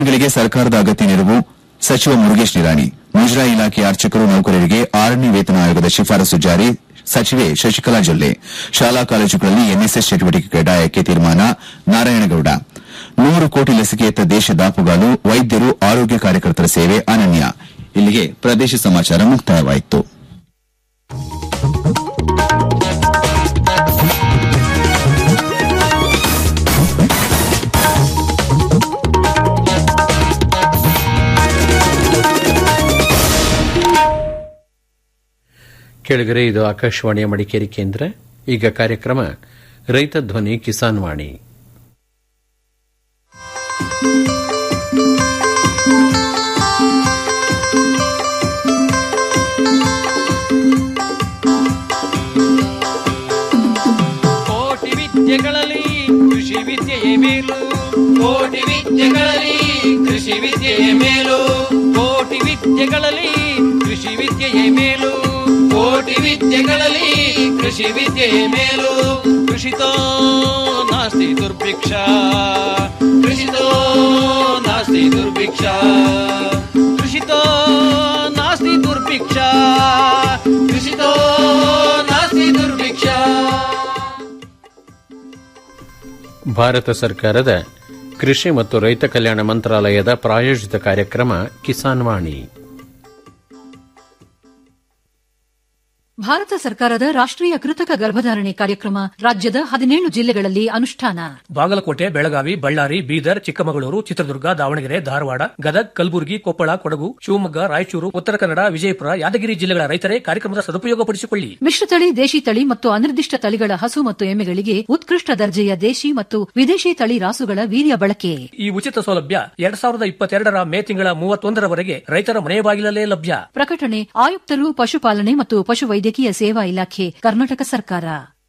ಗಳಿಗೆ ಸರ್ಕಾರದ ಅಗತ್ಯ ನೆರವು ಸಚಿವ ಮುರುಗೇಶ್ ನಿರಾಣಿ ಮುಜರಾಯಿ ಇಲಾಖೆಯ ಅರ್ಚಕರು ನೌಕರರಿಗೆ ಆರನೇ ವೇತನ ಆಯೋಗದ ಶಿಫಾರಸು ಜಾರಿ ಸಚಿವೆ ಶಶಿಕಲಾ ಜೊಲ್ಲೆ ಶಾಲಾ ಕಾಲೇಜುಗಳಲ್ಲಿ ಎನ್ಎಸ್ಎಸ್ ಚಟುವಟಿಕೆ ಕಡ್ಡಾಯಕ್ಕೆ ತೀರ್ಮಾನ ನಾರಾಯಣಗೌಡ ನೂರು ಕೋಟಿ ಲಸಿಕೆಯತ್ತ ದೇಶ ದಾಪುಗಾಲು ವೈದ್ಯರು ಆರೋಗ್ಯ ಕಾರ್ಯಕರ್ತರ ಸೇವೆ ಅನನ್ಯ ಇಲ್ಲಿಗೆ ಪ್ರದೇಶ ಸಮಾಚಾರ ಮುಕ್ತಾಯವಾಯಿತು ಕೆಳಗರೆ ಇದು ಆಕಾಶವಾಣಿಯ ಮಡಿಕೇರಿ ಕೇಂದ್ರ ಈಗ ಕಾರ್ಯಕ್ರಮ ರೈತ ಧ್ವನಿ ಕಿಸಾನ್ ವಾಣಿ ಕೋಟಿ ವಿದ್ಯೆಗಳಲ್ಲಿ ಕೃಷಿ ವಿದ್ಯೆಯೇ ಮೇಲು ಕೋಟಿ ವಿದ್ಯೆಗಳಲ್ಲಿ ಕೃಷಿ ವಿದ್ಯೆಯೇ ಮೇಲು ಕೋಟಿ ವಿದ್ಯೆಗಳಲ್ಲಿ ಕೃಷಿ ವಿದ್ಯೆಯೇ ಮೇಲು ಕೋಟಿ ವಿದ್ಯೆಗಳಲ್ಲಿ ಕೃಷಿ ವಿದ್ಯೆಯೇ ಮೇಲು ಕೃಷಿತೋ ನಾಸ್ತಿ ದುರ್ಭಿಕ್ಷ ಕೃಷಿತೋ ನಾಸ್ತಿ ದುರ್ಭಿಕ್ಷ ಕೃಷಿತೋ ನಾಸ್ತಿ ದುರ್ಭಿಕ್ಷ ಕೃಷಿತೋ ನಾಸ್ತಿ ದುರ್ಭಿಕ್ಷ ಭಾರತ ಸರ್ಕಾರದ ಕೃಷಿ ಮತ್ತು ರೈತ ಕಲ್ಯಾಣ ಮಂತ್ರಾಲಯದ ಪ್ರಾಯೋಜಿತ ಕಾರ್ಯಕ್ರಮ ಕಿಸಾನ್ ವಾಣಿ ಭಾರತ ಸರ್ಕಾರದ ರಾಷ್ಟ್ರೀಯ ಕೃತಕ ಗರ್ಭಧಾರಣೆ ಕಾರ್ಯಕ್ರಮ ರಾಜ್ಯದ ಹದಿನೇಳು ಜಿಲ್ಲೆಗಳಲ್ಲಿ ಅನುಷ್ಠಾನ ಬಾಗಲಕೋಟೆ ಬೆಳಗಾವಿ ಬಳ್ಳಾರಿ ಬೀದರ್ ಚಿಕ್ಕಮಗಳೂರು ಚಿತ್ರದುರ್ಗ ದಾವಣಗೆರೆ ಧಾರವಾಡ ಗದಗ್ ಕಲಬುರಗಿ ಕೊಪ್ಪಳ ಕೊಡಗು ಶಿವಮೊಗ್ಗ ರಾಯಚೂರು ಉತ್ತರ ಕನ್ನಡ ವಿಜಯಪುರ ಯಾದಗಿರಿ ಜಿಲ್ಲೆಗಳ ರೈತರೇ ಕಾರ್ಯಕ್ರಮದ ಸದುಪಯೋಗಪಡಿಸಿಕೊಳ್ಳಿ ಮಿಶ್ರತಳಿ ದೇಶಿ ತಳಿ ಮತ್ತು ಅನಿರ್ದಿಷ್ಟ ತಳಿಗಳ ಹಸು ಮತ್ತು ಎಮ್ಮೆಗಳಿಗೆ ಉತ್ಕೃಷ್ಟ ದರ್ಜೆಯ ದೇಶಿ ಮತ್ತು ವಿದೇಶಿ ತಳಿ ರಾಸುಗಳ ವೀರ್ಯ ಬಳಕೆ ಈ ಉಚಿತ ಸೌಲಭ್ಯ ಎರಡ್ ಸಾವಿರದ ಇಪ್ಪತ್ತೆರಡರ ಮೇ ತಿಂಗಳ ಮೂವತ್ತೊಂದರವರೆಗೆ ರೈತರ ಮನೆ ಬಾಗಿಲಲ್ಲೇ ಲಭ್ಯ ಪ್ರಕಟಣೆ ಆಯುಕ್ತರು ಪಶುಪಾಲನೆ ಮತ್ತು ಪಶುವೈದ್ಯಕೀಯ ಸೇವಾ ಇಲಾಖೆ ಕರ್ನಾಟಕ ಸರ್ಕಾರ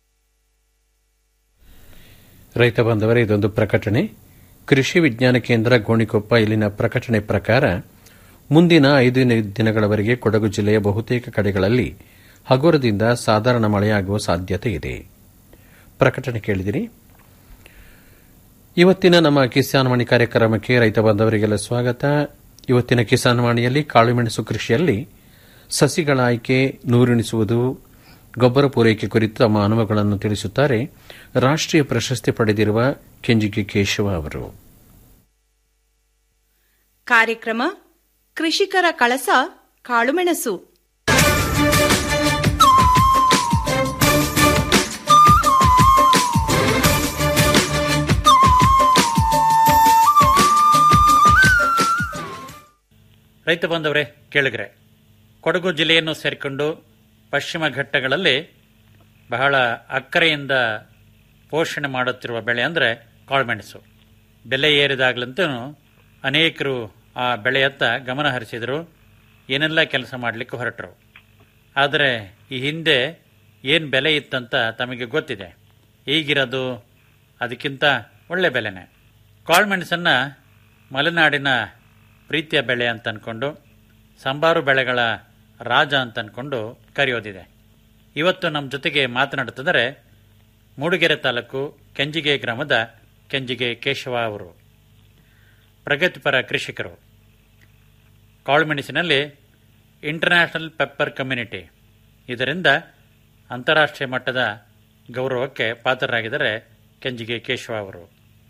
ರೈತ ಬಾಂಧವರೇ ಇದೊಂದು ಪ್ರಕಟಣೆ ಕೃಷಿ ವಿಜ್ಞಾನ ಕೇಂದ್ರ ಗೋಣಿಕೊಪ್ಪ ಇಲ್ಲಿನ ಪ್ರಕಟಣೆ ಪ್ರಕಾರ ಮುಂದಿನ ಐದು ದಿನಗಳವರೆಗೆ ಕೊಡಗು ಜಿಲ್ಲೆಯ ಬಹುತೇಕ ಕಡೆಗಳಲ್ಲಿ ಹಗುರದಿಂದ ಸಾಧಾರಣ ಮಳೆಯಾಗುವ ಸಾಧ್ಯತೆ ಇದೆ ಪ್ರಕಟಣೆ ಕೇಳಿದಿರಿ ಇವತ್ತಿನ ನಮ್ಮ ಕಿಸಾನ್ ವಾಣಿ ಕಾರ್ಯಕ್ರಮಕ್ಕೆ ರೈತ ಬಾಂಧವರಿಗೆಲ್ಲ ಸ್ವಾಗತ ಇವತ್ತಿನ ಕಿಸಾನ್ ವಾಣಿಯಲ್ಲಿ ಕಾಳುಮೆಣಸು ಕೃಷಿಯಲ್ಲಿ ಸಸಿಗಳ ಆಯ್ಕೆ ನೂರಿಣಿಸುವುದು ಗೊಬ್ಬರ ಪೂರೈಕೆ ಕುರಿತು ತಮ್ಮ ಅನುಭವಗಳನ್ನು ತಿಳಿಸುತ್ತಾರೆ ರಾಷ್ಟ್ರೀಯ ಪ್ರಶಸ್ತಿ ಪಡೆದಿರುವ ಕೆಂಜಿಗೆ ಕೇಶವ ಅವರು ಕಾರ್ಯಕ್ರಮ ಕೃಷಿಕರ ಕಳಸ ಕಾಳುಮೆಣಸು ರೈತ ಬಾಂಧವರೇ ಕೇಳಿಗ್ರೆ ಕೊಡಗು ಜಿಲ್ಲೆಯನ್ನು ಸೇರಿಕೊಂಡು ಪಶ್ಚಿಮ ಘಟ್ಟಗಳಲ್ಲಿ ಬಹಳ ಅಕ್ಕರೆಯಿಂದ ಪೋಷಣೆ ಮಾಡುತ್ತಿರುವ ಬೆಳೆ ಅಂದರೆ ಕಾಳುಮೆಣಸು ಬೆಲೆ ಏರಿದಾಗಲಂತೂ ಅನೇಕರು ಆ ಬೆಳೆಯತ್ತ ಗಮನ ಹರಿಸಿದರು ಏನೆಲ್ಲ ಕೆಲಸ ಮಾಡಲಿಕ್ಕೆ ಹೊರಟರು ಆದರೆ ಈ ಹಿಂದೆ ಏನು ಬೆಲೆ ಇತ್ತಂತ ತಮಗೆ ಗೊತ್ತಿದೆ ಈಗಿರೋದು ಅದಕ್ಕಿಂತ ಒಳ್ಳೆ ಬೆಲೆನೇ ಕಾಳುಮೆಣಸನ್ನು ಮಲೆನಾಡಿನ ಪ್ರೀತಿಯ ಬೆಳೆ ಅಂತ ಅಂದ್ಕೊಂಡು ಸಂಬಾರು ಬೆಳೆಗಳ ರಾಜ ಅಂತ ಅಂದ್ಕೊಂಡು ಕರೆಯೋದಿದೆ ಇವತ್ತು ನಮ್ಮ ಜೊತೆಗೆ ಮಾತನಾಡುತ್ತಿದ್ದಾರೆ ಮೂಡಿಗೆರೆ ತಾಲೂಕು ಕೆಂಜಿಗೆ ಗ್ರಾಮದ ಕೆಂಜಿಗೆ ಕೇಶವ ಅವರು ಪ್ರಗತಿಪರ ಕೃಷಿಕರು ಕಾಳುಮೆಣಸಿನಲ್ಲಿ ಇಂಟರ್ನ್ಯಾಷನಲ್ ಪೆಪ್ಪರ್ ಕಮ್ಯುನಿಟಿ ಇದರಿಂದ ಅಂತಾರಾಷ್ಟ್ರೀಯ ಮಟ್ಟದ ಗೌರವಕ್ಕೆ ಪಾತ್ರರಾಗಿದ್ದಾರೆ ಕೆಂಜಿಗೆ ಕೇಶವ ಅವರು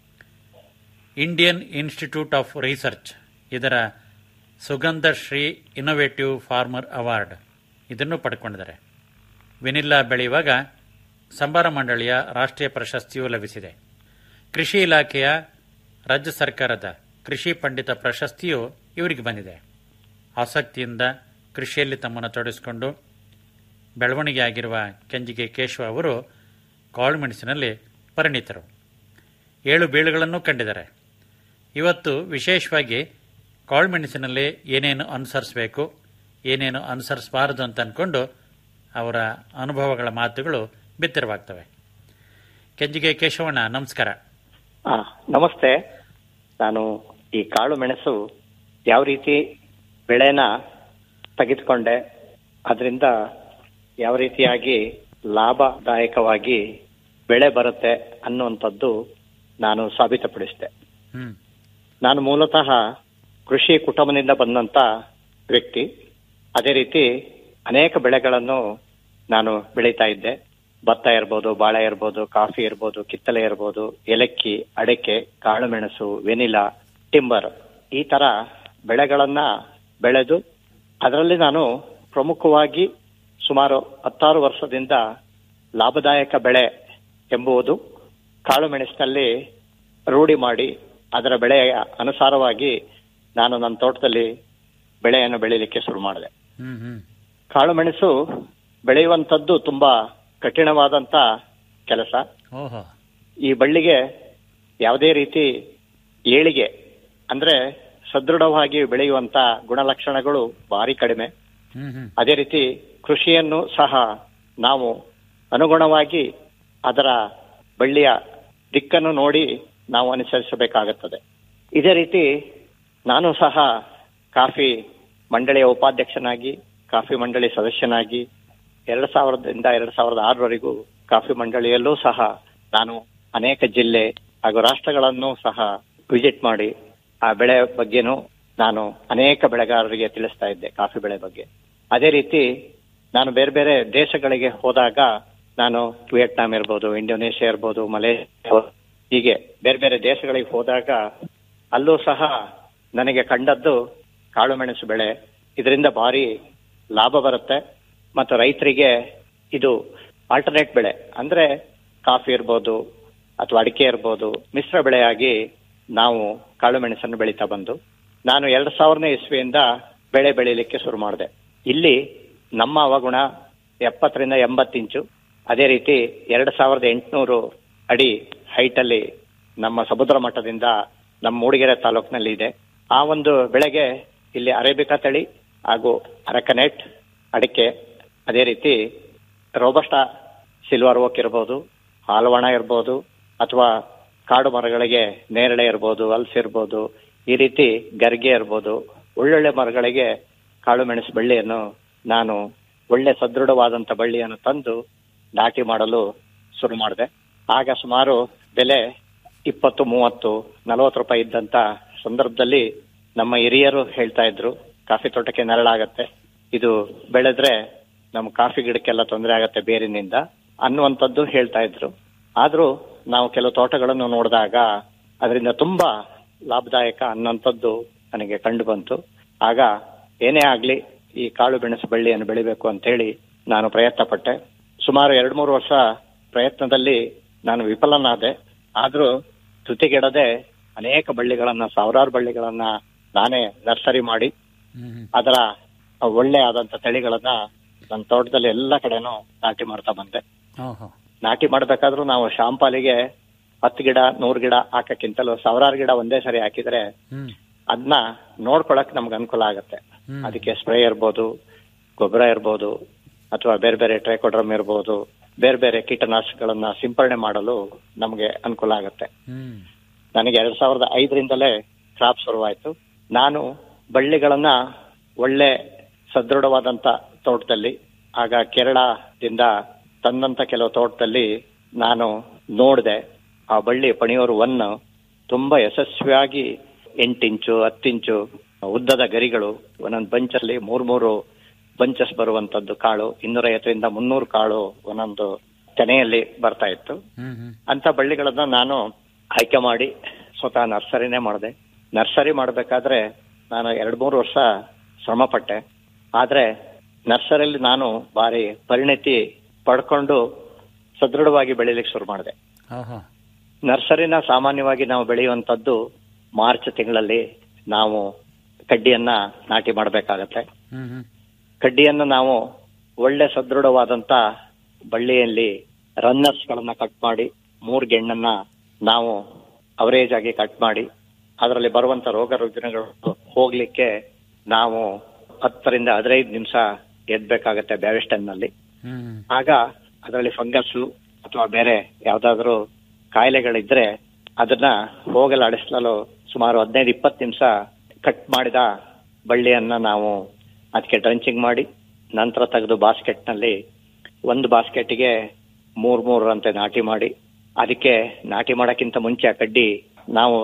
ಇಂಡಿಯನ್ ಇನ್ಸ್ಟಿಟ್ಯೂಟ್ ಆಫ್ ರಿಸರ್ಚ್ ಇದರ ಸುಗಂಧ ಶ್ರೀ ಇನ್ನೋವೇಟಿವ್ ಫಾರ್ಮರ್ ಅವಾರ್ಡ್ ಇದನ್ನು ಪಡ್ಕೊಂಡಿದ್ದಾರೆ ವೆನಿಲ್ಲಾ ಬೆಳೆಯುವಾಗ ಸಂಬಾರ ಮಂಡಳಿಯ ರಾಷ್ಟ್ರೀಯ ಪ್ರಶಸ್ತಿಯೂ ಲಭಿಸಿದೆ ಕೃಷಿ ಇಲಾಖೆಯ ರಾಜ್ಯ ಸರ್ಕಾರದ ಕೃಷಿ ಪಂಡಿತ ಪ್ರಶಸ್ತಿಯು ಇವರಿಗೆ ಬಂದಿದೆ ಆಸಕ್ತಿಯಿಂದ ಕೃಷಿಯಲ್ಲಿ ತಮ್ಮನ್ನು ತೊಡಗಿಸಿಕೊಂಡು ಬೆಳವಣಿಗೆಯಾಗಿರುವ ಕೆಂಜಿಗೆ ಕೇಶವ ಅವರು ಕಾಳುಮೆಣಸಿನಲ್ಲಿ ಪರಿಣಿತರು ಏಳು ಬೀಳುಗಳನ್ನು ಕಂಡಿದ್ದಾರೆ ಇವತ್ತು ವಿಶೇಷವಾಗಿ ಕಾಳುಮೆಣಸಿನಲ್ಲಿ ಏನೇನು ಅನುಸರಿಸಬೇಕು ಏನೇನು ಅನುಸರಿಸಬಾರದು ಅಂತ ಅಂದ್ಕೊಂಡು ಅವರ ಅನುಭವಗಳ ಮಾತುಗಳು ಬಿತ್ತರವಾಗ್ತವೆ ಕೆಂಜಿಗೆ ಕೇಶವಣ್ಣ ನಮಸ್ಕಾರ ಆ, ನಮಸ್ತೆ ನಾನು ಈ ಕಾಳು ಮೆಣಸು ಯಾವ ರೀತಿ ಬೆಳೆನ ತೆಗೆದುಕೊಂಡೆ ಅದರಿಂದ ಯಾವ ರೀತಿಯಾಗಿ ಲಾಭದಾಯಕವಾಗಿ ಬೆಳೆ ಬರುತ್ತೆ ಅನ್ನುವಂಥದ್ದು ನಾನು ಸಾಬೀತುಪಡಿಸಿದೆ ಹ್ಮ್ ನಾನು ಮೂಲತಃ ಕೃಷಿ ಕುಟುಂಬದಿಂದ ಬಂದಂತ ವ್ಯಕ್ತಿ ಅದೇ ರೀತಿ ಅನೇಕ ಬೆಳೆಗಳನ್ನು ನಾನು ಬೆಳೀತಾ ಇದ್ದೆ ಭತ್ತ ಇರ್ಬೋದು ಬಾಳೆ ಇರ್ಬೋದು ಕಾಫಿ ಇರ್ಬೋದು ಕಿತ್ತಲೆ ಇರ್ಬೋದು ಏಲಕ್ಕಿ ಅಡಿಕೆ ಕಾಳುಮೆಣಸು ವೆನಿಲಾ ಟಿಂಬರ್ ಈ ತರ ಬೆಳೆಗಳನ್ನ ಬೆಳೆದು ಅದರಲ್ಲಿ ನಾನು ಪ್ರಮುಖವಾಗಿ ಸುಮಾರು ಹತ್ತಾರು ವರ್ಷದಿಂದ ಲಾಭದಾಯಕ ಬೆಳೆ ಎಂಬುದು ಕಾಳುಮೆಣಸಿನಲ್ಲಿ ರೂಢಿ ಮಾಡಿ ಅದರ ಬೆಳೆಯ ಅನುಸಾರವಾಗಿ ನಾನು ನನ್ನ ತೋಟದಲ್ಲಿ ಬೆಳೆಯನ್ನು ಬೆಳೀಲಿಕ್ಕೆ ಶುರು ಮಾಡಿದೆ ಹ್ಮ್ ಹ್ಮ್ ಕಾಳುಮೆಣಸು ಬೆಳೆಯುವಂಥದ್ದು ತುಂಬಾ ಕಠಿಣವಾದಂತ ಕೆಲಸ ಓಹೋ ಈ ಬಳ್ಳಿಗೆ ಯಾವುದೇ ರೀತಿ ಏಳಿಗೆ ಅಂದ್ರೆ ಸದೃಢವಾಗಿ ಬೆಳೆಯುವಂತ ಗುಣಲಕ್ಷಣಗಳು ಭಾರಿ ಕಡಿಮೆ ಹ್ಮ್ ಹ್ಮ್ ಅದೇ ರೀತಿ ಕೃಷಿಯನ್ನು ಸಹ ನಾವು ಅನುಗುಣವಾಗಿ ಅದರ ಬಳ್ಳಿಯ ದಿಕ್ಕನ್ನು ನೋಡಿ ನಾವು ಅನುಸರಿಸಬೇಕಾಗುತ್ತದೆ ಇದೇ ರೀತಿ ನಾನು ಸಹ ಕಾಫಿ ಮಂಡಳಿಯ ಉಪಾಧ್ಯಕ್ಷನಾಗಿ ಕಾಫಿ ಮಂಡಳಿ ಸದಸ್ಯನಾಗಿ ಎರಡು ಸಾವಿರದಿಂದ ಎರಡು ಸಾವಿರದ ಆರರವರೆಗೂ ಕಾಫಿ ಮಂಡಳಿಯಲ್ಲೂ ಸಹ ನಾನು ಅನೇಕ ಜಿಲ್ಲೆ ಹಾಗೂ ರಾಷ್ಟ್ರಗಳನ್ನು ಸಹ ವಿಸಿಟ್ ಮಾಡಿ ಆ ಬೆಳೆ ಬಗ್ಗೆನೂ ನಾನು ಅನೇಕ ಬೆಳೆಗಾರರಿಗೆ ತಿಳಿಸ್ತಾ ಇದ್ದೆ ಕಾಫಿ ಬೆಳೆ ಬಗ್ಗೆ ಅದೇ ರೀತಿ ನಾನು ಬೇರೆ ಬೇರೆ ದೇಶಗಳಿಗೆ ಹೋದಾಗ ನಾನು ವಿಯೆಟ್ನಾಂ ಇರ್ಬೋದು ಇಂಡೋನೇಷ್ಯಾ ಇರ್ಬೋದು ಮಲೇಷಿಯಾ ಹೀಗೆ ಬೇರೆ ಬೇರೆ ದೇಶಗಳಿಗೆ ಹೋದಾಗ ಅಲ್ಲೂ ಸಹ ನನಗೆ ಕಂಡದ್ದು ಕಾಳುಮೆಣಸು ಬೆಳೆ ಇದರಿಂದ ಭಾರಿ ಲಾಭ ಬರುತ್ತೆ ಮತ್ತು ರೈತರಿಗೆ ಇದು ಆಲ್ಟರ್ನೇಟ್ ಬೆಳೆ ಅಂದ್ರೆ ಕಾಫಿ ಇರ್ಬೋದು ಅಥವಾ ಅಡಿಕೆ ಇರ್ಬೋದು ಮಿಶ್ರ ಬೆಳೆಯಾಗಿ ನಾವು ಕಾಳುಮೆಣಸನ್ನು ಬೆಳೀತಾ ಬಂದು ನಾನು ಎರಡ್ ಸಾವಿರನೇ ಇಸ್ವಿಯಿಂದ ಬೆಳೆ ಬೆಳೀಲಿಕ್ಕೆ ಶುರು ಮಾಡಿದೆ ಇಲ್ಲಿ ನಮ್ಮ ಅವಗುಣ ಎಪ್ಪತ್ತರಿಂದ ಎಂಬತ್ತು ಇಂಚು ಅದೇ ರೀತಿ ಎರಡ್ ಸಾವಿರದ ಎಂಟುನೂರು ಅಡಿ ಹೈಟ್ ಅಲ್ಲಿ ನಮ್ಮ ಸಮುದ್ರ ಮಟ್ಟದಿಂದ ನಮ್ಮ ಮೂಡಿಗೆರೆ ತಾಲೂಕಿನಲ್ಲಿ ಇದೆ ಆ ಒಂದು ಬೆಳೆಗೆ ಇಲ್ಲಿ ಅರೇಬಿಕಾ ತಳಿ ಹಾಗೂ ಅರಕನೆಟ್ ಅಡಿಕೆ ಅದೇ ರೀತಿ ರೋಬಸ್ಟಾ ಸಿಲ್ವರ್ ಓಕ್ ಇರ್ಬೋದು ಹಾಲವಣ ಇರ್ಬೋದು ಅಥವಾ ಕಾಡು ಮರಗಳಿಗೆ ನೇರಳೆ ಇರ್ಬೋದು ಹಲ್ಸ್ ಇರ್ಬೋದು ಈ ರೀತಿ ಗರ್ಗೆ ಇರ್ಬೋದು ಒಳ್ಳೊಳ್ಳೆ ಮರಗಳಿಗೆ ಕಾಳು ಮೆಣಸು ಬಳ್ಳಿಯನ್ನು ನಾನು ಒಳ್ಳೆ ಸದೃಢವಾದಂತ ಬಳ್ಳಿಯನ್ನು ತಂದು ನಾಟಿ ಮಾಡಲು ಶುರು ಮಾಡಿದೆ ಆಗ ಸುಮಾರು ಬೆಲೆ ಇಪ್ಪತ್ತು ಮೂವತ್ತು ನಲವತ್ತು ರೂಪಾಯಿ ಇದ್ದಂತ ಸಂದರ್ಭದಲ್ಲಿ ನಮ್ಮ ಹಿರಿಯರು ಹೇಳ್ತಾ ಇದ್ರು ಕಾಫಿ ತೋಟಕ್ಕೆ ನೆರಳಾಗತ್ತೆ ಇದು ಬೆಳೆದ್ರೆ ನಮ್ಮ ಕಾಫಿ ಗಿಡಕ್ಕೆಲ್ಲ ತೊಂದರೆ ಆಗತ್ತೆ ಬೇರಿನಿಂದ ಅನ್ನುವಂಥದ್ದು ಹೇಳ್ತಾ ಇದ್ರು ಆದ್ರೂ ನಾವು ಕೆಲವು ತೋಟಗಳನ್ನು ನೋಡಿದಾಗ ಅದರಿಂದ ತುಂಬಾ ಲಾಭದಾಯಕ ಅನ್ನೋಂಥದ್ದು ನನಗೆ ಕಂಡು ಬಂತು ಆಗ ಏನೇ ಆಗ್ಲಿ ಈ ಕಾಳು ಮೆಣಸು ಬಳ್ಳಿಯನ್ನು ಬೆಳಿಬೇಕು ಅಂತ ಹೇಳಿ ನಾನು ಪ್ರಯತ್ನ ಪಟ್ಟೆ ಸುಮಾರು ಎರಡ್ ಮೂರು ವರ್ಷ ಪ್ರಯತ್ನದಲ್ಲಿ ನಾನು ವಿಫಲನಾದೆ ಆದ್ರೂ ತುತಿಗೆಡದೆ ಅನೇಕ ಬಳ್ಳಿಗಳನ್ನ ಸಾವಿರಾರು ಬಳ್ಳಿಗಳನ್ನ ನಾನೇ ನರ್ಸರಿ ಮಾಡಿ ಅದರ ಒಳ್ಳೆ ಆದಂತ ತಳಿಗಳನ್ನ ನನ್ನ ತೋಟದಲ್ಲಿ ಎಲ್ಲ ಕಡೆನೂ ನಾಟಿ ಮಾಡ್ತಾ ಬಂದೆ ಓಹೋ ನಾಟಿ ಮಾಡ್ಬೇಕಾದ್ರೂ ನಾವು ಶಾಂಪಾಲಿಗೆ ಹತ್ತು ಗಿಡ ನೂರು ಗಿಡ ಹಾಕಕ್ಕಿಂತಲೂ ಸಾವಿರಾರು ಗಿಡ ಒಂದೇ ಸರಿ ಹಾಕಿದ್ರೆ ಹ್ಮ್ ಅದನ್ನ ನೋಡ್ಕೊಳಕ್ ನಮ್ಗೆ ಅನುಕೂಲ ಆಗತ್ತೆ ಹ್ಮ್. ಅದಕ್ಕೆ ಸ್ಪ್ರೇ ಇರ್ಬೋದು ಗೊಬ್ಬರ ಇರ್ಬೋದು ಅಥವಾ ಬೇರೆ ಬೇರೆ ಟ್ರೈಕೋಡ್ರಮ್ ಇರ್ಬೋದು ಬೇರೆ ಬೇರೆ ಕೀಟನಾಶಕಗಳನ್ನ ಸಿಂಪರಣೆ ಮಾಡಲು ನಮಗೆ ಅನುಕೂಲ ಆಗತ್ತೆ ಹ್ಮ್ ನನಗೆ ಎರಡ್ ಸಾವಿರದ ಐದರಿಂದಲೇ ಕ್ರಾಪ್ ಶುರುವಾಯ್ತು ನಾನು ಬಳ್ಳಿಗಳನ್ನ ಒಳ್ಳೆ ಸದೃಢವಾದಂತ ತೋಟದಲ್ಲಿ ಆಗ ಕೇರಳದಿಂದ ತಂದಂತ ಕೆಲವು ತೋಟದಲ್ಲಿ ನಾನು ನೋಡಿದೆ ಆ ಬಳ್ಳಿ ಪಣಿಯೂರು ಒನ್ ತುಂಬಾ ಯಶಸ್ವಿಯಾಗಿ ಎಂಟಿಂಚು ಹತ್ತಿಂಚು ಉದ್ದದ ಗರಿಗಳು ಒಂದೊಂದು ಬಂಚಲ್ಲಿ ಮೂರ್ ಮೂರು ಬಂಚಸ್ ಬರುವಂತದ್ದು ಕಾಳು ಇನ್ನೂರೈವತ್ತರಿಂದ ಮುನ್ನೂರು ಕಾಳು ಒಂದೊಂದು ತೆನೆಯಲ್ಲಿ ಬರ್ತಾ ಇತ್ತು ಹ್ಮ್ ಹ್ಮ್ ಅಂತ ಬಳ್ಳಿಗಳನ್ನ ನಾನು ಆಯ್ಕೆ ಮಾಡಿ ಸ್ವತಃ ನರ್ಸರಿನೇ ಮಾಡಿದೆ ನರ್ಸರಿ ಮಾಡಬೇಕಾದ್ರೆ ನಾನು ಎರಡ್ ಮೂರು ವರ್ಷ ಶ್ರಮ ಪಟ್ಟೆ ಆದ್ರೆ ನರ್ಸರಿಯಲ್ಲಿ ನಾನು ಬಾರಿ ಪರಿಣತಿ ಪಡ್ಕೊಂಡು ಸದೃಢವಾಗಿ ಬೆಳೀಲಿಕ್ಕೆ ಶುರು ಮಾಡಿದೆ ಓಹೋ ನರ್ಸರಿನ ಸಾಮಾನ್ಯವಾಗಿ ನಾವು ಬೆಳೆಯುವಂತದ್ದು ಮಾರ್ಚ್ ತಿಂಗಳಲ್ಲಿ ನಾವು ಕಡ್ಡಿಯನ್ನ ನಾಟಿ ಮಾಡಬೇಕಾಗತ್ತೆ ಹ್ಮ್ ಹ್ಮ್ ಕಡ್ಡಿಯನ್ನು ನಾವು ಒಳ್ಳೆ ಸದೃಢವಾದಂತ ಬಳ್ಳಿಯಲ್ಲಿ ರನ್ನರ್ಸ್ ಗಳನ್ನ ಕಟ್ ಮಾಡಿ ಮೂರ್ ಗೆಣ್ಣನ್ನ ನಾವು ಅವರೇಜ್ ಆಗಿ ಕಟ್ ಮಾಡಿ ಅದರಲ್ಲಿ ಬರುವಂತ ರೋಗ ರುಜಿನಗಳು ಹೋಗ್ಲಿಕ್ಕೆ ನಾವು ಹತ್ತರಿಂದ ಹದಿನೈದು ನಿಮಿಷ ಎದ್ಬೇಕಾಗತ್ತೆ ಬ್ಯಾವಿಸ್ಟನ್ ನಲ್ಲಿ ಹ್ಮ್ ಆಗ ಅದರಲ್ಲಿ ಫಂಗಸ್ ಅಥವಾ ಬೇರೆ ಯಾವ್ದಾದ್ರು ಕಾಯಿಲೆಗಳಿದ್ರೆ ಅದನ್ನ ಹೋಗಲಾಡಿಸಲು ಸುಮಾರು ಹದಿನೈದು ಇಪ್ಪತ್ತು ನಿಮಿಷ ಕಟ್ ಮಾಡಿದ ಬಳ್ಳಿಯನ್ನ ನಾವು ಅದಕ್ಕೆ ಡ್ರಂಚಿಂಗ್ ಮಾಡಿ ನಂತರ ತೆಗೆದು ಬಾಸ್ಕೆಟ್ ನಲ್ಲಿ ಒಂದು ಬಾಸ್ಕೆಟ್ಗೆ ಮೂರ್ ಮೂರರಂತೆ ನಾಟಿ ಮಾಡಿ ಅದಕ್ಕೆ ನಾಟಿ ಮಾಡಕ್ಕಿಂತ ಮುಂಚೆ ಆ ಕಡ್ಡಿ ನಾವು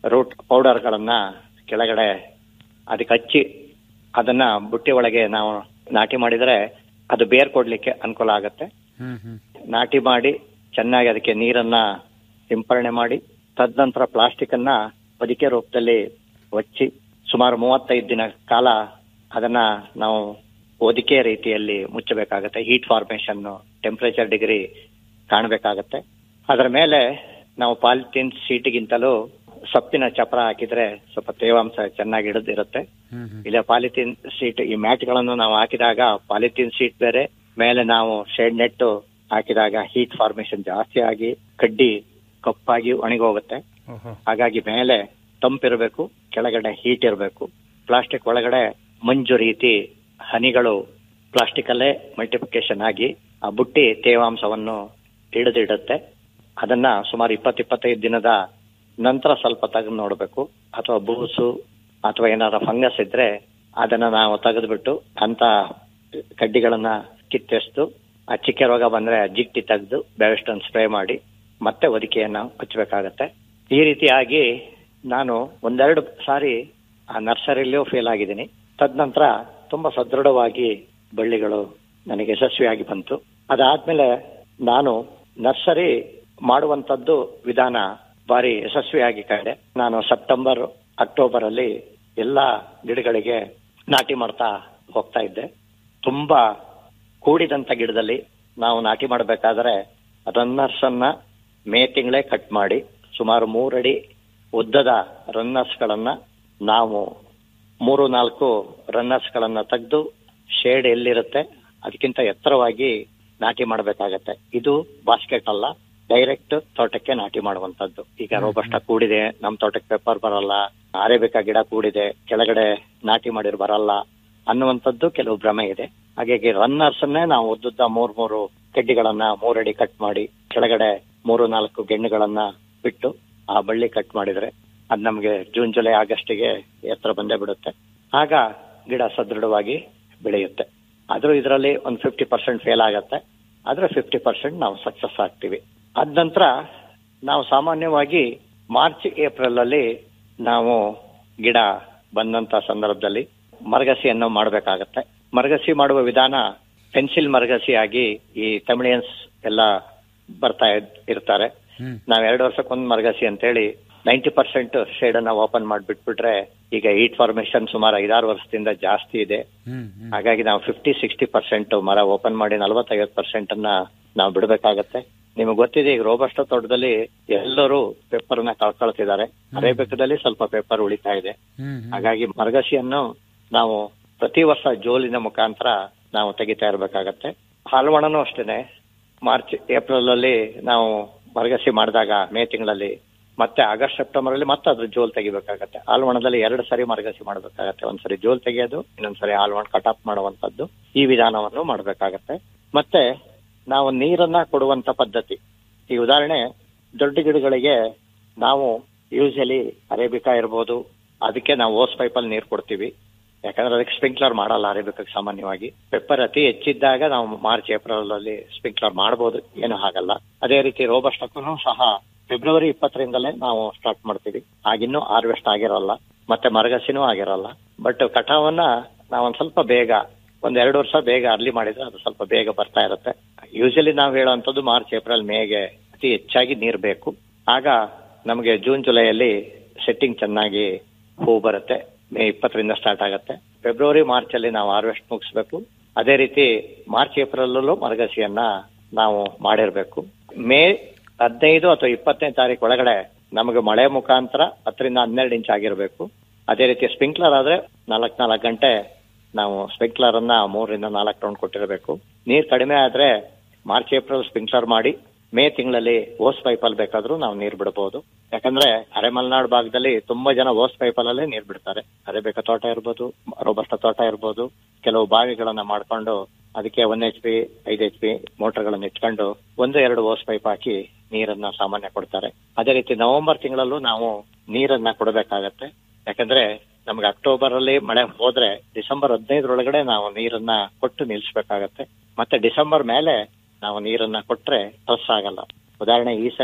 ರೂಟ್ ಪೌಡರ್ಗಳನ್ನ ಕೆಳಗಡೆ ಅದಕ್ಕೆ ಹಚ್ಚಿ ಅದನ್ನ ಬುಟ್ಟಿ ಒಳಗೆ ನಾವು ನಾಟಿ ಮಾಡಿದ್ರೆ ಅದು ಬೇರ್ ಕೊಡ್ಲಿಕ್ಕೆ ಅನುಕೂಲ ಆಗುತ್ತೆ ಹ್ಮ್ ಹ್ಮ್ ನಾಟಿ ಮಾಡಿ ಚೆನ್ನಾಗಿ ಅದಕ್ಕೆ ನೀರನ್ನ ಸಿಂಪರಣೆ ಮಾಡಿ ತದನಂತರ ಪ್ಲಾಸ್ಟಿಕ್ ಅನ್ನ ಹೊದಿಕೆ ರೂಪದಲ್ಲಿ ಹೊಚ್ಚಿ ಸುಮಾರು ಮೂವತ್ತೈದು ದಿನ ಕಾಲ ಅದನ್ನ ನಾವು ಹೊದಿಕೆ ರೀತಿಯಲ್ಲಿ ಮುಚ್ಚಬೇಕಾಗತ್ತೆ ಹೀಟ್ ಫಾರ್ಮೇಶನ್ ಟೆಂಪರೇಚರ್ ಡಿಗ್ರಿ ಕಾಣಬೇಕಾಗತ್ತೆ ಅದರ ಮೇಲೆ ನಾವು ಪಾಲಿಥೀನ್ ಸೀಟಿಗಿಂತಲೂ ಸೊಪ್ಪಿನ ಚಪ್ರ ಹಾಕಿದ್ರೆ ಸ್ವಲ್ಪ ತೇವಾಂಶ ಚೆನ್ನಾಗಿ ಹಿಡಿದಿರುತ್ತೆ ಹ್ಮ್ ಹ್ಮ್ ಇಲ್ಲ ಪಾಲಿಥೀನ್ ಸೀಟ್ ಈ ಮ್ಯಾಟ್ ಗಳನ್ನು ನಾವು ಹಾಕಿದಾಗ ಪಾಲಿಥೀನ್ ಸೀಟ್ ಬೇರೆ ಮೇಲೆ ನಾವು ಶೇಡ್ ನೆಟ್ ಹಾಕಿದಾಗ ಹೀಟ್ ಫಾರ್ಮೇಶನ್ ಜಾಸ್ತಿ ಆಗಿ ಕಡ್ಡಿ ಕಪ್ಪಾಗಿ ಒಣಗೋಗುತ್ತೆ ಓಹೋ ಹಾಗಾಗಿ ಮೇಲೆ ತಂಪಿರಬೇಕು ಕೆಳಗಡೆ ಹೀಟ್ ಇರಬೇಕು ಪ್ಲಾಸ್ಟಿಕ್ ಒಳಗಡೆ ಮಂಜು ರೀತಿ ಹನಿಗಳು ಪ್ಲಾಸ್ಟಿಕ್ ಅಲ್ಲೇ ಮಲ್ಟಿಪ್ಲಿಕೇಶನ್ ಆಗಿ ಆ ಬುಟ್ಟಿ ತೇವಾಂಶವನ್ನು ಹಿಡಿದಿಡುತ್ತೆ ಅದನ್ನ ಸುಮಾರು ಇಪ್ಪತ್ತು ಇಪ್ಪತ್ತೈದು ದಿನದ ನಂತರ ಸ್ವಲ್ಪ ತೆಗೆದು ನೋಡಬೇಕು ಅಥವಾ ಬೂಸು ಅಥವಾ ಏನಾರ ಫಂಗಸ್ ಇದ್ರೆ ಅದನ್ನ ನಾವು ತೆಗೆದ್ಬಿಟ್ಟು ಅಂತ ಕಡ್ಡಿಗಳನ್ನ ಕಿತ್ತೆಸ್ದು ಆ ಚಿಕ್ಕ ರೋಗ ಬಂದ್ರೆ ಜಿಟ್ಟಿ ತೆಗೆದು ಬೆವೆಸ್ಟನ್ ಸ್ಪ್ರೇ ಮಾಡಿ ಮತ್ತೆ ಹೊದಿಕೆಯನ್ನ ಹಚ್ಚಬೇಕಾಗತ್ತೆ ಈ ರೀತಿಯಾಗಿ ನಾನು ಒಂದೆರಡು ಸಾರಿ ಆ ನರ್ಸರಿಯಲ್ಲಿಯೂ ಫೇಲ್ ಆಗಿದ್ದೀನಿ ತದನಂತರ ತುಂಬಾ ಸದೃಢವಾಗಿ ಬಳ್ಳಿಗಳು ನನಗೆ ಯಶಸ್ವಿಯಾಗಿ ಬಂತು ಅದಾದ್ಮೇಲೆ ನಾನು ನರ್ಸರಿ ಮಾಡುವಂತದ್ದು ವಿಧಾನ ಬಾರಿ ಯಶಸ್ವಿಯಾಗಿ ಕಂಡೆ ನಾನು ಸೆಪ್ಟೆಂಬರ್ ಅಕ್ಟೋಬರ್ ಅಲ್ಲಿ ಎಲ್ಲಾ ಗಿಡಗಳಿಗೆ ನಾಟಿ ಮಾಡ್ತಾ ಹೋಗ್ತಾ ಇದ್ದೆ ತುಂಬಾ ಕೂಡಿದಂತ ಗಿಡದಲ್ಲಿ ನಾವು ನಾಟಿ ಮಾಡಬೇಕಾದ್ರೆ ರನ್ನರ್ಸ್ ಅನ್ನ ಮೇ ತಿಂಗಳೇ ಕಟ್ ಮಾಡಿ ಸುಮಾರು ಮೂರಡಿ ಉದ್ದದ ರನ್ನರ್ಸ್ ಗಳನ್ನ ನಾವು ಮೂರು ನಾಲ್ಕು ರನ್ನರ್ಸ್ ಗಳನ್ನ ತೆಗೆದು ಶೇಡ್ ಎಲ್ಲಿರುತ್ತೆ ಅದಕ್ಕಿಂತ ಎತ್ತರವಾಗಿ ನಾಟಿ ಮಾಡಬೇಕಾಗತ್ತೆ ಇದು ಬಾಸ್ಕೆಟ್ ಅಲ್ಲ ಡೈರೆಕ್ಟ್ ತೋಟಕ್ಕೆ ನಾಟಿ ಮಾಡುವಂತದ್ದು ಈಗ ರೋಬಸ್ಟ ಕೂಡಿದೆ ನಮ್ ತೋಟಕ್ಕೆ ಪೆಪ್ಪರ್ ಬರಲ್ಲ ಅರೇಬಿಕಾ ಗಿಡ ಕೂಡಿದೆ ಕೆಳಗಡೆ ನಾಟಿ ಮಾಡಿರ್ ಬರಲ್ಲ ಅನ್ನುವಂಥದ್ದು ಕೆಲವು ಭ್ರಮೆ ಇದೆ ಹಾಗಾಗಿ ರನ್ನರ್ಸ್ ಅನ್ನೇ ನಾವು ಉದ್ದುದ್ದ ಮೂರ್ ಮೂರು ಕಡ್ಡಿಗಳನ್ನ ಮೂರಡಿ ಕಟ್ ಮಾಡಿ ಕೆಳಗಡೆ ಮೂರು ನಾಲ್ಕು ಗೆಣ್ಣುಗಳನ್ನ ಬಿಟ್ಟು ಆ ಬಳ್ಳಿ ಕಟ್ ಮಾಡಿದ್ರೆ ಅದ್ ನಮ್ಗೆ ಜೂನ್ ಜುಲೈ ಆಗಸ್ಟಿಗೆ ಎತ್ತರ ಬಂದೇ ಬಿಡುತ್ತೆ ಆಗ ಗಿಡ ಸದೃಢವಾಗಿ ಬೆಳೆಯುತ್ತೆ ಆದ್ರೂ ಇದರಲ್ಲಿ ಒಂದು ಫಿಫ್ಟಿ ಪರ್ಸೆಂಟ್ ಫೇಲ್ ಆಗತ್ತೆ ಆದ್ರೆ ಫಿಫ್ಟಿ ಪರ್ಸೆಂಟ್ ನಾವು ಸಕ್ಸಸ್ ಆಗ್ತೀವಿ ಅದ ನಂತರ ನಾವು ಸಾಮಾನ್ಯವಾಗಿ ಮಾರ್ಚ್ ಏಪ್ರಿಲ್ ಅಲ್ಲಿ ನಾವು ಗಿಡ ಬಂದಂತ ಸಂದರ್ಭದಲ್ಲಿ ಮರಗಸಿಯನ್ನು ಮಾಡಬೇಕಾಗತ್ತೆ ಮರಗಸಿ ಮಾಡುವ ವಿಧಾನ ಪೆನ್ಸಿಲ್ ಮರಗಸಿ ಆಗಿ ಈ ತಮಿಳಿಯನ್ಸ್ ಎಲ್ಲ ಬರ್ತಾ ಇದ್- ಇರ್ತಾರೆ ಹ್ಮ್. ನಾವ್ ಎರಡು ವರ್ಷಕ್ಕೊಂದು ಮರಗಸಿ ಅಂತೇಳಿ ನೈಂಟಿ ಪರ್ಸೆಂಟ್ ಶೇಡ್ ಅನ್ನ ಓಪನ್ ಮಾಡಿಬಿಟ್ಬಿಟ್ರೆ ಈಗ ಹೀಟ್ ಫಾರ್ಮೇಶನ್ ಸುಮಾರು ಐದಾರು ವರ್ಷದಿಂದ ಜಾಸ್ತಿ ಇದೆ ಹ್ಮ್ ಹ್ಮ್ ಹಾಗಾಗಿ ನಾವು ಫಿಫ್ಟಿ ಸಿಕ್ಸ್ಟಿ ಪರ್ಸೆಂಟ್ ಮರ ಓಪನ್ ಮಾಡಿ ನಲವತ್ತೈವತ್ತು ಪರ್ಸೆಂಟ್ ಅನ್ನ ನಾವು ಬಿಡಬೇಕಾಗತ್ತೆ ನಿಮಗೆ ಗೊತ್ತಿದೆ ಈಗ ರೋಬಸ್ಟ ತೋಟದಲ್ಲಿ ಎಲ್ಲರೂ ಪೇಪರ್ ನ ಕಳ್ಕೊಳ್ತಿದ್ದಾರೆ ಅರೇಬಿಕದಲ್ಲಿ ಸ್ವಲ್ಪ ಪೇಪರ್ ಉಳಿತಾ ಇದೆ ಹ್ಮ್ ಹ್ಮ್ ಹಾಗಾಗಿ ಮರಗಸಿಯನ್ನು ನಾವು ಪ್ರತಿ ವರ್ಷ ಜೋಲಿನ ಮುಖಾಂತರ ನಾವು ತೆಗಿತಾ ಇರಬೇಕಾಗತ್ತೆ ಹಾಲ್ವಣನು ಅಷ್ಟೇನೆ ಮಾರ್ಚ್ ಏಪ್ರಿಲ್ ಅಲ್ಲಿ ನಾವು ಮರಗಸಿ ಮಾಡಿದಾಗ ಮೇ ತಿಂಗಳಲ್ಲಿ ಮತ್ತೆ ಆಗಸ್ಟ್ ಸೆಪ್ಟೆಂಬರ್ ಅಲ್ಲಿ ಮತ್ತೆ ಅದ್ರ ಜೋಲ್ ತೆಗಿಬೇಕಾಗತ್ತೆ ಹಾಲ್ವಣದಲ್ಲಿ ಎರಡು ಸರಿ ಮರಗಸಿ ಮಾಡಬೇಕಾಗತ್ತೆ ಒಂದ್ಸರಿ ಜೋಲ್ ತೆಗೆಯೋದು ಇನ್ನೊಂದ್ಸರಿ ಹಾಲ್ವಣ ಕಟಾಪ್ ಮಾಡುವಂತದ್ದು ಈ ವಿಧಾನವನ್ನು ಮಾಡಬೇಕಾಗತ್ತೆ ಮತ್ತೆ ನಾವು ನೀರನ್ನ ಕೊಡುವಂತ ಪದ್ಧತಿ ಈ ಉದಾಹರಣೆ ದೊಡ್ಡ ಗಿಡಗಳಿಗೆ ನಾವು ಯೂಶಲಿ ಅರೇಬಿಕಾ ಇರ್ಬೋದು ಅದಕ್ಕೆ ನಾವು ಓಸ್ ಪೈಪಲ್ಲಿ ನೀರು ಕೊಡ್ತೀವಿ ಯಾಕಂದ್ರೆ ಅದಕ್ಕೆ ಸ್ಪ್ರಿಂಕ್ಲರ್ ಮಾಡಲ್ಲ ಅರೇಬಿಕಕ್ಕೆ ಸಾಮಾನ್ಯವಾಗಿ ಪೆಪ್ಪರ್ ಅತಿ ಹೆಚ್ಚಿದ್ದಾಗ ನಾವು ಮಾರ್ಚ್ ಏಪ್ರಿಲ್ ಅಲ್ಲಿ ಸ್ಪ್ರಿಂಕ್ಲರ್ ಮಾಡಬಹುದು ಏನು ಆಗಲ್ಲ ಅದೇ ರೀತಿ ರೋಬಸ್ಟಕ್ಕೂ ಸಹ ಫೆಬ್ರವರಿ ಇಪ್ಪತ್ತರಿಂದಲೇ ನಾವು ಸ್ಟಾರ್ಟ್ ಮಾಡ್ತೀವಿ ಆಗಿನ್ನೂ ಹಾರ್ವೆಸ್ಟ್ ಆಗಿರಲ್ಲ ಮತ್ತೆ ಮರಗಸಿನೂ ಆಗಿರಲ್ಲ ಬಟ್ ಕಟಾವನ್ನ ನಾವು ಒಂದ್ ಸ್ವಲ್ಪ ಬೇಗ ಒಂದ್ ಎರಡು ವರ್ಷ ಬೇಗ ಅರ್ಲಿ ಮಾಡಿದ್ರೆ ಅದು ಸ್ವಲ್ಪ ಬೇಗ ಬರ್ತಾ ಇರುತ್ತೆ ಯೂಶಲಿ ನಾವು ಹೇಳುವಂತದ್ದು ಮಾರ್ಚ್ ಏಪ್ರಿಲ್ ಮೇಗೆ ಅತಿ ಹೆಚ್ಚಾಗಿ ನೀರ್ ಬೇಕು ಆಗ ನಮಗೆ ಜೂನ್ ಜುಲೈಯಲ್ಲಿ ಸೆಟ್ಟಿಂಗ್ ಚೆನ್ನಾಗಿ ಹೂ ಬರುತ್ತೆ ಮೇ ಇಪ್ಪತ್ತರಿಂದ ಸ್ಟಾರ್ಟ್ ಆಗುತ್ತೆ ಫೆಬ್ರವರಿ ಮಾರ್ಚ್ ಅಲ್ಲಿ ನಾವು ಹಾರ್ವೆಸ್ಟ್ ಮುಗಿಸ್ಬೇಕು ಅದೇ ರೀತಿ ಮಾರ್ಚ್ ಏಪ್ರಿಲ್ ಅಲ್ಲೂ ಮರಗಸಿಯನ್ನ ನಾವು ಮಾಡಿರ್ಬೇಕು ಮೇ ಹದಿನೈದು ಅಥವಾ ಇಪ್ಪತ್ತನೇ ತಾರೀಕು ಒಳಗಡೆ ನಮಗೆ ಮಳೆ ಮುಖಾಂತರ ಹತ್ತರಿಂದ ಹನ್ನೆರಡು ಇಂಚ್ ಆಗಿರ್ಬೇಕು ಅದೇ ರೀತಿ ಸ್ಪ್ರಿಂಕ್ಲರ್ ಆದ್ರೆ ನಾಲ್ಕ್ ನಾಲ್ಕು ಗಂಟೆ ನಾವು ಸ್ಪ್ರಿಂಕ್ಲರ್ ಅನ್ನ ಮೂರರಿಂದ ನಾಲ್ಕು ರೌಂಡ್ ಕೊಟ್ಟಿರಬೇಕು ನೀರ್ ಕಡಿಮೆ ಆದ್ರೆ ಮಾರ್ಚ್ ಏಪ್ರಿಲ್ ಸ್ಪ್ರಿಂಕ್ಲರ್ ಮಾಡಿ ಮೇ ತಿಂಗಳಲ್ಲಿ ಓಸ್ ಪೈಪಲ್ಲಿ ಬೇಕಾದ್ರೂ ನಾವು ನೀರ್ ಬಿಡಬಹುದು ಯಾಕಂದ್ರೆ ಅರೆ ಮಲೆನಾಡು ಭಾಗದಲ್ಲಿ ತುಂಬಾ ಜನ ಓಸ್ ಪೈಪಲ್ಲೇ ನೀರ್ ಬಿಡ್ತಾರೆ ಅರೇಬಿಕ ತೋಟ ಇರ್ಬೋದು ರೋಬಸ್ಟ ತೋಟ ಇರ್ಬೋದು ಕೆಲವು ಬಾವಿಗಳನ್ನ ಮಾಡ್ಕೊಂಡು ಅದಕ್ಕೆ ಒನ್ ಎಚ್ ಪಿ ಐದು ಎಚ್ ಪಿ ಮೋಟರ್ಗಳನ್ನ ಇಟ್ಕೊಂಡು ಒಂದು ಎರಡು ಓಸ್ ಪೈಪ್ ಹಾಕಿ ನೀರನ್ನ ಸಾಮಾನ್ಯ ಕೊಡ್ತಾರೆ ಅದೇ ರೀತಿ ನವೆಂಬರ್ ತಿಂಗಳಲ್ಲೂ ನಾವು ನೀರನ್ನ ಕೊಡಬೇಕಾಗತ್ತೆ ಯಾಕಂದ್ರೆ ನಮ್ಗೆ ಅಕ್ಟೋಬರ್ ಅಲ್ಲಿ ಮಳೆ ಹೋದ್ರೆ ಡಿಸೆಂಬರ್ ಹದಿನೈದರೊಳಗಡೆ ನಾವು ನೀರನ್ನ ಕೊಟ್ಟು ನಿಲ್ಸ್ಬೇಕಾಗತ್ತೆ ಮತ್ತೆ ಡಿಸೆಂಬರ್ ಮೇಲೆ ನಾವು ನೀರನ್ನ ಕೊಟ್ರೆ ಟಸ್ ಆಗಲ್ಲ ಉದಾಹರಣೆ ಈ ಸರಿ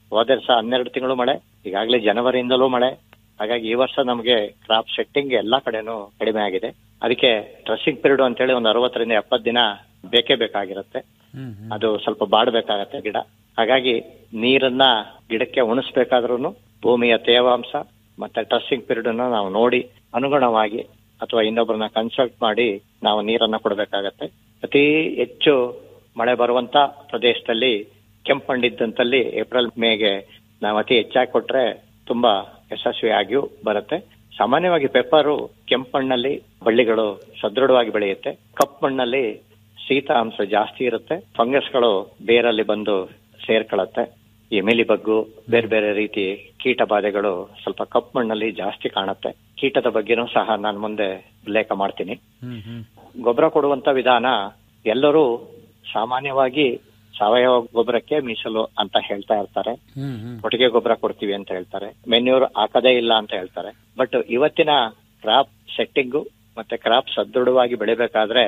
ಹೋದ ವರ್ಷ ಹನ್ನೆರಡು ತಿಂಗಳು ಮಳೆ ಈಗಾಗಲೇ ಜನವರಿಯಿಂದಲೂ ಮಳೆ ಹಾಗಾಗಿ ಈ ವರ್ಷ ನಮಗೆ ಕ್ರಾಪ್ ಸೆಟ್ಟಿಂಗ್ ಎಲ್ಲಾ ಕಡೆನೂ ಕಡಿಮೆ ಆಗಿದೆ ಅದಕ್ಕೆ ಡ್ರೆಸ್ಸಿಂಗ್ ಪೀರಿಯಡ್ ಅಂತೇಳಿ ಒಂದು ಅರವತ್ತರಿಂದ ಎಪ್ಪತ್ತು ದಿನ ಬೇಕೇ ಬೇಕಾಗಿರುತ್ತೆ ಅದು ಸ್ವಲ್ಪ ಬಾಡ್ಬೇಕಾಗತ್ತೆ ಗಿಡ ಹಾಗಾಗಿ ನೀರನ್ನ ಗಿಡಕ್ಕೆ ಉಣಿಸ್ಬೇಕಾದ್ರೂ ಭೂಮಿಯ ತೇವಾಂಶ ಮತ್ತೆ ಟ್ರಸ್ಸಿಂಗ್ ಪೀರಿಯಡ್ ಅನ್ನ ನಾವು ನೋಡಿ ಅನುಗುಣವಾಗಿ ಅಥವಾ ಇನ್ನೊಬ್ಬರನ್ನ ಕನ್ಸಲ್ಟ್ ಮಾಡಿ ನಾವು ನೀರನ್ನ ಕೊಡಬೇಕಾಗತ್ತೆ ಅತಿ ಹೆಚ್ಚು ಮಳೆ ಬರುವಂತ ಪ್ರದೇಶದಲ್ಲಿ ಕೆಂಪು ಮಣ್ಣಿದ್ದಂತಲ್ಲಿ ಏಪ್ರಿಲ್ ಮೇಗೆ ನಾವು ಅತಿ ಹೆಚ್ಚಾಗಿ ಕೊಟ್ರೆ ತುಂಬಾ ಯಶಸ್ವಿಯಾಗಿಯೂ ಬರುತ್ತೆ ಸಾಮಾನ್ಯವಾಗಿ ಪೆಪ್ಪರು ಕೆಂಪು ಮಣ್ಣಲ್ಲಿ ಬಳ್ಳಿಗಳು ಸದೃಢವಾಗಿ ಬೆಳೆಯುತ್ತೆ ಕಪ್ಪು ಮಣ್ಣಲ್ಲಿ ಶೀತ ಅಂಶ ಜಾಸ್ತಿ ಇರುತ್ತೆ ಫಂಗಸ್ಗಳು ಬೇರಲ್ಲಿ ಬಂದು ಸೇರ್ಕೊಳ್ಳುತ್ತೆ ಈ ಬಗ್ಗು ಬೇರೆ ಬೇರೆ ರೀತಿ ಕೀಟ ಬಾಧೆಗಳು ಸ್ವಲ್ಪ ಕಪ್ಪು ಮಣ್ಣಲ್ಲಿ ಜಾಸ್ತಿ ಕಾಣುತ್ತೆ ಕೀಟದ ಬಗ್ಗೆನೂ ಸಹ ನಾನು ಮುಂದೆ ಉಲ್ಲೇಖ ಮಾಡ್ತೀನಿ ಗೊಬ್ಬರ ಕೊಡುವಂತ ವಿಧಾನ ಎಲ್ಲರೂ ಸಾಮಾನ್ಯವಾಗಿ ಸಾವಯವ ಗೊಬ್ಬರಕ್ಕೆ ಮೀಸಲು ಅಂತ ಹೇಳ್ತಾ ಇರ್ತಾರೆ ಒಟ್ಟಿಗೆ ಗೊಬ್ಬರ ಕೊಡ್ತೀವಿ ಅಂತ ಹೇಳ್ತಾರೆ ಮೆನ್ಯೂರ್ ಹಾಕದೇ ಇಲ್ಲ ಅಂತ ಹೇಳ್ತಾರೆ ಬಟ್ ಇವತ್ತಿನ ಕ್ರಾಪ್ ಸೆಟ್ಟಿಂಗು ಮತ್ತೆ ಕ್ರಾಪ್ ಸದೃಢವಾಗಿ ಬೆಳಿಬೇಕಾದ್ರೆ